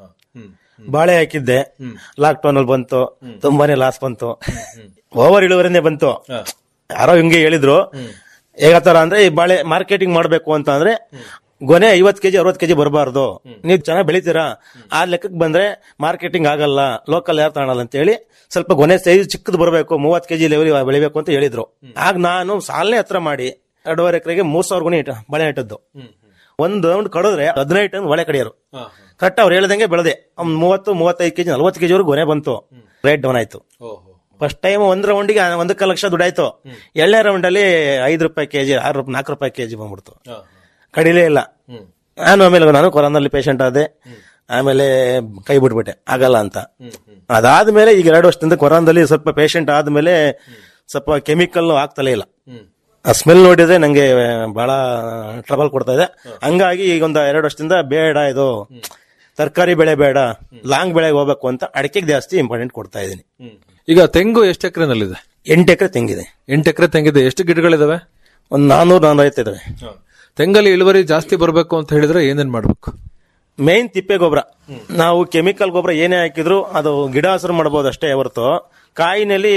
ಬಾಳೆ ಹಾಕಿದ್ದೆ ಲಾಕ್ ಡೌನ್ ಅಲ್ಲಿ ಬಂತು ತುಂಬಾನೇ ಲಾಸ್ ಬಂತು ಓವರ್ ಇಳುವರಿನೇ ಬಂತು ಯಾರೋ ಹಿಂಗೆ ಹೇಳಿದ್ರು ಹೇಗತ್ತಾರ ಅಂದ್ರೆ ಈ ಬಾಳೆ ಮಾರ್ಕೆಟಿಂಗ್ ಮಾಡ್ಬೇಕು ಅಂತ ಅಂದ್ರೆ ಗೊನೆ ಐವತ್ ಕೆಜಿ ಅರವತ್ ಕೆಜಿ ಬರಬಾರ್ದು ನೀವು ಚೆನ್ನಾಗಿ ಬೆಳಿತೀರಾ ಆ ಲೆಕ್ಕಕ್ಕೆ ಬಂದ್ರೆ ಮಾರ್ಕೆಟಿಂಗ್ ಆಗಲ್ಲ ಲೋಕಲ್ ಯಾರು ತಗೊಳಲ್ಲ ಅಂತ ಹೇಳಿ ಸ್ವಲ್ಪ ಗೊನೆ ಸೈಜ್ ಚಿಕ್ಕದು ಬರಬೇಕು ಮೂವತ್ ಕೆಜಿ ಲೆವೆಲ್ ಬೆಳಿಬೇಕು ಅಂತ ಹೇಳಿದ್ರು ಆಗ ನಾನು ಸಾಲನೆ ಹತ್ರ ಮಾಡಿ ಎರಡೂವರೆ ಎಕರೆಗೆ ಮೂರ್ ಸಾವಿರ ಗುಣಿ ಇಟ್ಟ ಬಳೆ ಇಟ್ಟದ್ದು ಒಂದು ರೌಂಡ್ ಕಡಿದ್ರೆ ಹದಿನೈದು ಟನ್ ಒಳೆ ಕಡಿಯೋರು ಕರೆಕ್ಟ್ ಅವ್ರು ಹೇಳ್ದಂಗೆ ಬೆಳೆದೆ ಒಂದ್ ಮೂವತ್ತು ಮೂವತ್ತೈದು ಕೆಜಿ ನಲ್ವತ್ತು ಕೆಜಿ ವರೆಗೂ ಗೊನೆ ಬಂತು ರೇಟ್ ಡೌನ್ ಆಯ್ತು ಫಸ್ಟ್ ಟೈಮ್ ಒಂದ್ ರೌಂಡಿಗೆ ಒಂದಕ್ಕೆ ಲಕ್ಷ ದುಡ್ಡಾಯ್ತು ಎರಡನೇ ರೌಂಡ್ ಅಲ್ಲಿ ಐದು ರೂಪಾಯಿ ಕೆಜಿ ಆರು ರೂಪಾಯಿ ನಾಲ್ಕು ರೂಪಾಯಿ ಕೆಜಿ ಬಂದ್ಬಿಡ್ತು ಕಡಿಲೇ ಇಲ್ಲ ನಾನು ಆಮೇಲೆ ನಾನು ಕೊರೋನಲ್ಲಿ ಪೇಷಂಟ್ ಆದೆ ಆಮೇಲೆ ಕೈ ಬಿಟ್ಬಿಟ್ಟೆ ಆಗಲ್ಲ ಅಂತ ಅದಾದ್ಮೇಲೆ ಈಗ ಎರಡು ವರ್ಷದಿಂದ ಕೊರೋನಾದಲ್ಲಿ ಸ್ವಲ್ಪ ಪೇಷಂಟ್ ಆದ್ಮೇಲೆ ಸ್ವಲ್ಪ ಕೆಮಿಕಲ್ ಆಗ್ತಲೇ ಇಲ್ಲ ಆ ಸ್ಮೆಲ್ ನೋಡಿದ್ರೆ ನಂಗೆ ಬಹಳ ಟ್ರಬಲ್ ಕೊಡ್ತಾ ಇದೆ ಹಂಗಾಗಿ ಈಗ ಒಂದು ಎರಡು ವರ್ಷದಿಂದ ಬೇಡ ಇದು ತರಕಾರಿ ಬೆಳೆ ಬೇಡ ಲಾಂಗ್ ಬೆಳೆಗೆ ಹೋಗ್ಬೇಕು ಅಂತ ಅಡಿಕೆಗೆ ಜಾಸ್ತಿ ಇಂಪಾರ್ಟೆಂಟ್ ಕೊಡ್ತಾ ಇದ್ದೀನಿ ಈಗ ತೆಂಗು ಎಷ್ಟು ಎಕರೆನಲ್ಲಿದೆ ಎಂಟು ಎಕರೆ ತೆಂಗಿದೆ ಎಂಟು ಎಕರೆ ತೆಂಗಿದೆ ಎಷ್ಟು ಗಿಡಗಳಿದಾವೆ ಒಂದ್ ನಾನೂರು ನಾನೂರೈವತ್ತು ಇದಾವೆ ತೆಂಗಲ್ಲಿ ಇಳುವರಿ ಜಾಸ್ತಿ ಬರಬೇಕು ಅಂತ ಹೇಳಿದ್ರೆ ಏನೇನ್ ಮಾಡ್ಬೇಕು ಮೇನ್ ತಿಪ್ಪೆ ಗೊಬ್ಬರ ನಾವು ಕೆಮಿಕಲ್ ಗೊಬ್ಬರ ಏನೇ ಹಾಕಿದ್ರು ಅದು ಗಿಡ ಹಸಿರು ಮಾಡಬಹುದು ಅಷ್ಟೇ ಹೊರತು ಕಾಯಿನಲ್ಲಿ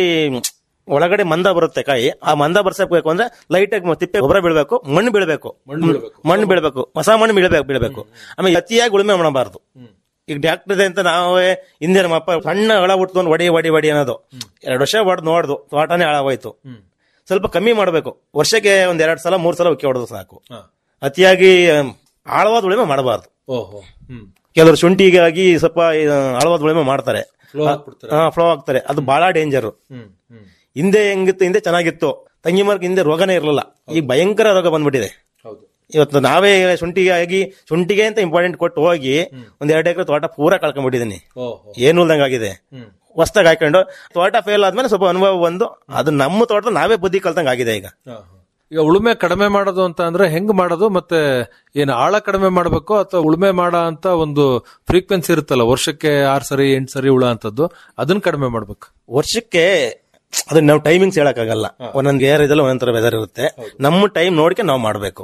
ಒಳಗಡೆ ಮಂದ ಬರುತ್ತೆ ಕಾಯಿ ಆ ಮಂದ ಬರ್ಸಬೇಕು ಅಂದ್ರೆ ಲೈಟ್ ಆಗಿ ತಿಪ್ಪೆ ಗೊಬ್ಬರ ಬೀಳ್ಬೇಕು ಮಣ್ಣು ಬೀಳ್ಬೇಕು ಮಣ್ಣು ಬೀಳ್ಬೇಕು ಹೊಸ ಮಣ್ಣು ಬೀಳ್ಬೇಕು ಬೀಳ್ಬೇಕು ಆಮೇಲೆ ಅತಿಯಾಗಿ ಉಳುಮೆ ಮಾಡಬಾರ್ದು ಈಗ ಡಾಕ್ಟರ್ ಇದೆ ಅಂತ ನಾವೇ ಹಿಂದೆ ನಮ್ಮ ಅಪ್ಪ ಸಣ್ಣ ಹಳ ಹುಟ್ಕೊಂಡು ಒಡಿ ಒಡಿ ಒಡಿ ಅನ್ನೋದು ಎರಡು ವರ್ಷ ಹೊಡೆದು ನೋಡ್ದು ತೋಟನೇ ಹಾಳಾಗೋಯ್ತು ಸ್ವಲ್ಪ ಕಮ್ಮಿ ಮಾಡಬೇಕು ವರ್ಷಕ್ಕೆ ಒಂದ್ ಎರಡ್ ಸಲ ಮೂರ್ ಸಲ ಉಕ್ಕಿ ಹೊಡೆದು ಸಾಕು ಅತಿಯಾಗಿ ಆಮ್, ಆಳವಾದ ಉಳುಮೆ ಮಾಡಬಾರ್ದು ಓಹೋ ಕೆಲವರು ಶುಂಠಿಗಾಗಿ ಸ್ವಲ್ಪ ಆ, ಆಳವಾದ ಉಳುಮೆ ಮಾಡ್ತಾರೆ ಫ್ಲೋ ಆಗ್ತಾರೆ ಅದು ಬಹಳ ಡೇಂಜರ್ ಹಿಂದೆ ಹೆಂಗಿತ್ತು ಹಿಂದೆ ಚೆನ್ನಾಗಿತ್ತು ತಂಗಿ ಮರಕ್ಕೆ ಹಿಂದೆ ರೋಗನೇ ಇರಲಿಲ್ಲ ಈಗ ಭಯಂಕರ ರೋಗ ಬಂದ್ಬಿಟ್ಟಿದೆ ಇವತ್ತು ನಾವೇ ಶುಂಠಿಗೆ ಆಗಿ ಶುಂಠಿಗೆ ಅಂತ ಇಂಪಾರ್ಟೆಂಟ್ ಕೊಟ್ಟು ಹೋಗಿ ಒಂದ್ ಎರಡು ಎಕರೆ ತೋಟ ಪೂರ ಕಳ್ಕೊಂಡ್ಬಿಟ್ಟಿದ್ದೀನಿ ಏನು ಇಲ್ದಂಗ್ ಆಗಿದೆ ಹೊಸ್ದಾಗ್ ಹಾಕೊಂಡು ತೋಟ ಫೇಲ್ ಆದ್ಮೇಲೆ ಸ್ವಲ್ಪ ಅನುಭವ ಬಂದು ಅದು ನಮ್ಮ ತೋಟ ನಾವೇ ಬುದ್ಧಿ ಕಲ್ತಂಗ್ ಆಗಿದೆ ಈಗ ಈಗ ಉಳುಮೆ ಕಡಿಮೆ ಮಾಡೋದು ಅಂತ ಅಂದ್ರೆ ಹೆಂಗ್ ಮಾಡೋದು ಮತ್ತೆ ಏನು ಆಳ ಕಡಿಮೆ ಮಾಡಬೇಕು ಅಥವಾ ಉಳುಮೆ ಮಾಡೋ ಅಂತ ಒಂದು ಫ್ರೀಕ್ವೆನ್ಸಿ ಇರುತ್ತಲ್ಲ ವರ್ಷಕ್ಕೆ ಆರ್ ಸರಿ ಎಂಟ್ ಸರಿ ಉಳ ಅಂತದ್ದು ಅದನ್ನ ಕಡಿಮೆ ಮಾಡ್ಬೇಕು ವರ್ಷಕ್ಕೆ ಅದನ್ನ ನಾವು ಟೈಮಿಂಗ್ಸ್ ಹೇಳಕ್ಕಾಗಲ್ಲ ಒಂದೊಂದ್ ಏರಿಯಾದಲ್ಲಿ ಒಂದೊಂದ್ ವೆದರ್ ಇರುತ್ತೆ ನಮ್ಮ ಟೈಮ್ ನೋಡ್ಕೆ ನಾವು ಮಾಡ್ಬೇಕು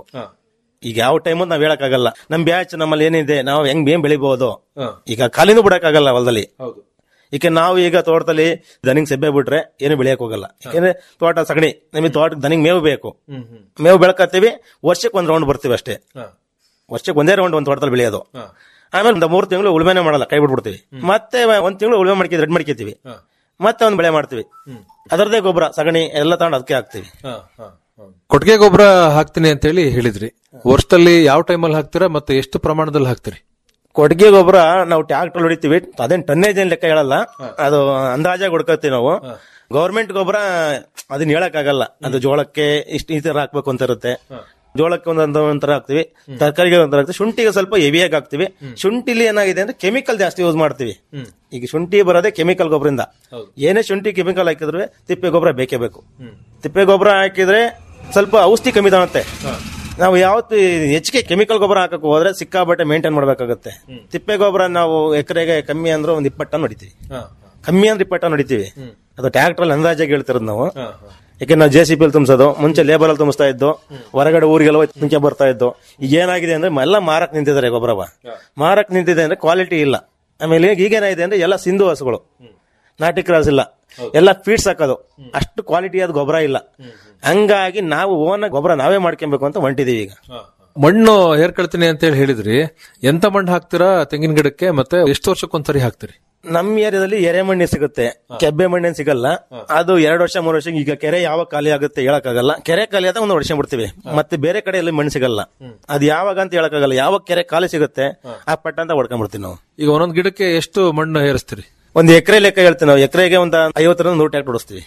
ಈಗ ಯಾವ ಟೈಮ್ ನಾವ್ ಹೇಳಕ್ಕಾಗಲ್ಲ ನಮ್ ಬ್ಯಾಚ್ ನಮ್ಮಲ್ಲಿ ಏನಿದೆ ನಾವು ಹೆಂಗ್ ಏನ್ ಬೆಳಿಬಹುದು ಈಗ ಖಾಲಿನೂ ಬಿಡಕ್ಕಾಗಲ್ಲ ಹೊಲದಲ್ಲಿ ಈಗ ನಾವು ಈಗ ತೋಟದಲ್ಲಿ ದನಿಂಗ್ ಸೆಬ್ಬೆ ಬಿಟ್ರೆ ಏನು ಬೆಳೆಯಕ್ ಹೋಗಲ್ಲ ಯಾಕಂದ್ರೆ ತೋಟ ಸಗಣಿ ನಮಗೆ ತೋಟಕ್ಕೆ ದನಿಂಗ್ ಮೇವು ಬೇಕು ಮೇವು ಬೆಳ್ಕತ್ತೀವಿ ವರ್ಷಕ್ಕೆ ಒಂದ್ ರೌಂಡ್ ಬರ್ತೀವಿ ಅಷ್ಟೇ ವರ್ಷಕ್ಕೆ ಒಂದೇ ರೌಂಡ್ ಒಂದ್ ತೋಟದಲ್ಲಿ ಬೆಳೆಯೋದು ಆಮೇಲೆ ಒಂದು ಮೂರು ತಿಂಗಳು ಉಳುಮೆನೆ ಮಾಡಲ್ಲ ಕೈ ಬಿಟ್ಬಿಡ್ತೀವಿ ಮತ್ತೆ ಒಂದ್ ತಿಂಗಳು ಉಳುಮೆ ಮಾಡ್ಕಿ ರೆಡ್ ಮಾಡ್ಕೊತೀವಿ ಮತ್ತೆ ಒಂದ್ ಬೆಳೆ ಮಾಡ್ತೀವಿ ಅದರದೇ ಗೊಬ್ಬರ ಸಗಣಿ ಎಲ್ಲ ತಗೊಂಡು ಅದಕ್ಕೆ ಹಾಕ್ತಿವಿ ಕೊಟ್ಟಿಗೆ ಗೊಬ್ಬರ ಹಾಕ್ತೀನಿ ಅಂತ ಹೇಳಿ ಹೇಳಿದ್ರಿ ವರ್ಷದಲ್ಲಿ ಯಾವ ಟೈಮಲ್ಲಿ ಹಾಕ್ತೀರಾ ಮತ್ತೆ ಎಷ್ಟು ಪ್ರಮಾಣದಲ್ಲಿ ಹಾಕ್ತೀರಿ ಕೊಟ್ಟಿಗೆ ಗೊಬ್ಬರ ನಾವು ಟ್ಯಾಕ್ಟರ್ ಹೊಡಿತೀವಿ ಅದೇನ್ ಟನ್ನೇಜ್ ಏನ್ ಲೆಕ್ಕ ಹೇಳಲ್ಲ ಅದು ಅಂದಾಜಾಗಿ ಹೊಡ್ಕೊತೀವಿ ನಾವು ಗೌರ್ಮೆಂಟ್ ಗೊಬ್ಬರ ಅದನ್ನ ಹೇಳಕ್ ಆಗಲ್ಲ ಅದು ಜೋಳಕ್ಕೆ ಇಷ್ಟ ಈ ತರ ಹಾಕ್ಬೇಕು ಅಂತ ಇರುತ್ತೆ ಜೋಳಕ್ಕೆ ಒಂದೊಂದು ಒಂಥರ ಹಾಕ್ತಿವಿ ತರಕಾರಿಗೆ ಒಂಥರ ಹಾಕ್ತಿವಿ ಶುಂಠಿಗೆ ಸ್ವಲ್ಪ ಹೆವಿಯಾಗಿ ಹಾಕ್ತಿವಿ ಶುಂಠಿಲಿ ಏನಾಗಿದೆ ಅಂದ್ರೆ ಕೆಮಿಕಲ್ ಜಾಸ್ತಿ ಯೂಸ್ ಮಾಡ್ತೀವಿ ಈಗ ಶುಂಠಿ ಬರೋದೇ ಕೆಮಿಕಲ್ ಗೊಬ್ಬರದಿಂದ ಏನೇ ಶುಂಠಿ ಕೆಮಿಕಲ್ ಹಾಕಿದ್ರು ತಿಪ್ಪೆ ಗೊಬ್ಬರ ಬೇಕೇ ಬೇಕು ತಿಪ್ಪೆ ಗೊಬ್ಬರ ಹಾಕಿದ್ರೆ ಸ್ವಲ್ಪ ಔಷಧಿ ಕಮ್ಮಿ ತಗೊಳುತ್ತೆ ನಾವು ಯಾವತ್ತು ಹೆಚ್ಚಿಗೆ ಕೆಮಿಕಲ್ ಗೊಬ್ಬರ ಹಾಕಕ್ ಹೋದ್ರೆ ಸಿಕ್ಕಾಬಟ್ಟೆ ಮೇಂಟೈನ್ ಮಾಡ್ಬೇಕಾಗುತ್ತೆ ತಿಪ್ಪೆ ಗೊಬ್ಬರ ನಾವು ಎಕರೆಗೆ ಕಮ್ಮಿ ಅಂದ್ರೆ ಒಂದ್ ಇಪ್ಪತ್ತು ಟನ್ ಹೊಡಿತೀವಿ ಕಮ್ಮಿ ಅಂದ್ರೆ ಇಪ್ಪತ್ತು ಟನ್ ಹೊಡಿತೀವಿ ಅದು ಟ್ರ್ಯಾಕ್ಟರ್ ಅಂದಾಜಾಗಿ ಹೇಳ್ತಿರೋದು ನಾವು ಯಾಕೆ ನಾವು ಜೆ ಸಿ ಪಿ ತುಂಬಿಸೋದು ಮುಂಚೆ ಲೇಬರ್ ಅಲ್ಲಿ ತುಂಬಿಸ್ತಾ ಇದ್ದು ಹೊರಗಡೆ ಊರಿಗೆಲ್ಲ ಹೋಗಿ ಮುಂಚೆ ಬರ್ತಾ ಇದ್ದು ಈಗ ಏನಾಗಿದೆ ಅಂದ್ರೆ ಎಲ್ಲ ಮಾರಕ್ ನಿಂತಿದ್ದಾರೆ ಗೊಬ್ಬರವ ಮಾರಕ್ ನಿಂತಿದೆ ಅಂದ್ರೆ ಕ್ವಾಲಿಟಿ ಇಲ್ಲ ಆಮೇಲೆ ಈಗ ಈಗೇನಾಗಿದೆ ಅಂದ್ರೆ ಎಲ್ಲ ಸಿಂಧು ಹಸುಗಳು ನಾಟಿ ಕ್ರಾಸ್ ಇಲ್ಲ ಎಲ್ಲ ಫೀಡ್ಸ್ ಹಾಕೋದು ಅಷ್ಟು ಕ್ವಾಲಿಟಿ ಆದ ಗೊಬ್ಬರ ಇಲ್ಲ ಹಂಗಾಗಿ ನಾವು ಓನ ಗೊಬ್ಬರ ನಾವೇ ಮಾಡ್ಕೊಬೇಕು ಅಂತ ಹೊಂಟಿದೀವಿ ಈಗ ಮಣ್ಣು ಹೇರ್ಕೊಳ್ತೀನಿ ಅಂತ ಹೇಳಿ ಹೇಳಿದ್ರಿ ಎಂತ ಮಣ್ಣು ಹಾಕ್ತೀರಾ ತೆಂಗಿನ ಗಿಡಕ್ಕೆ ಮತ್ತೆ ಎಷ್ಟು ವರ್ಷಕ್ಕೊಂದ್ಸರಿ ಹಾಕ್ತೀರಿ ನಮ್ಮ ಏರಿಯಾದಲ್ಲಿ ಎರೆಮಣ್ಣೆ ಸಿಗುತ್ತೆ ಕೆಬ್ಬೆ ಮಣ್ಣೇನ್ ಸಿಗಲ್ಲ ಅದು ಎರಡು ವರ್ಷ ಮೂರು ವರ್ಷ ಈಗ ಕೆರೆ ಯಾವ ಖಾಲಿ ಆಗುತ್ತೆ ಹೇಳಕ್ಕಾಗಲ್ಲ ಕೆರೆ ಖಾಲಿ ಆದ ಒಂದು ವರ್ಷ ಬಿಡ್ತೀವಿ ಮತ್ತೆ ಬೇರೆ ಕಡೆ ಎಲ್ಲಿ ಮಣ್ಣು ಸಿಗಲ್ಲ ಅದು ಯಾವಾಗ ಅಂತ ಹೇಳಕ್ಕಾಗಲ್ಲ ಯಾವ ಕೆರೆ ಖಾಲಿ ಸಿಗುತ್ತೆ ಆ ಪಟ್ಟ ಅಂತ ಹೊಡ್ಕೊಂಡ್ಬಿಡ್ತೀವಿ ನಾವು ಈಗ ಒಂದೊಂದ್ ಗಿಡಕ್ಕೆ ಎಷ್ಟು ಮಣ್ಣು ಹೇರಿಸ್ತೀರಿ ಒಂದು ಎಕರೆ ಲೆಕ್ಕ ಹೇಳ್ತೀವಿ ನಾವು ಎಕರೆಗೆ ಒಂದು ಐವತ್ತರಿಂದ ನೂರು ಟ್ಯಾಕ್ಟ್ ಹೊಡಿಸ್ತೀವಿ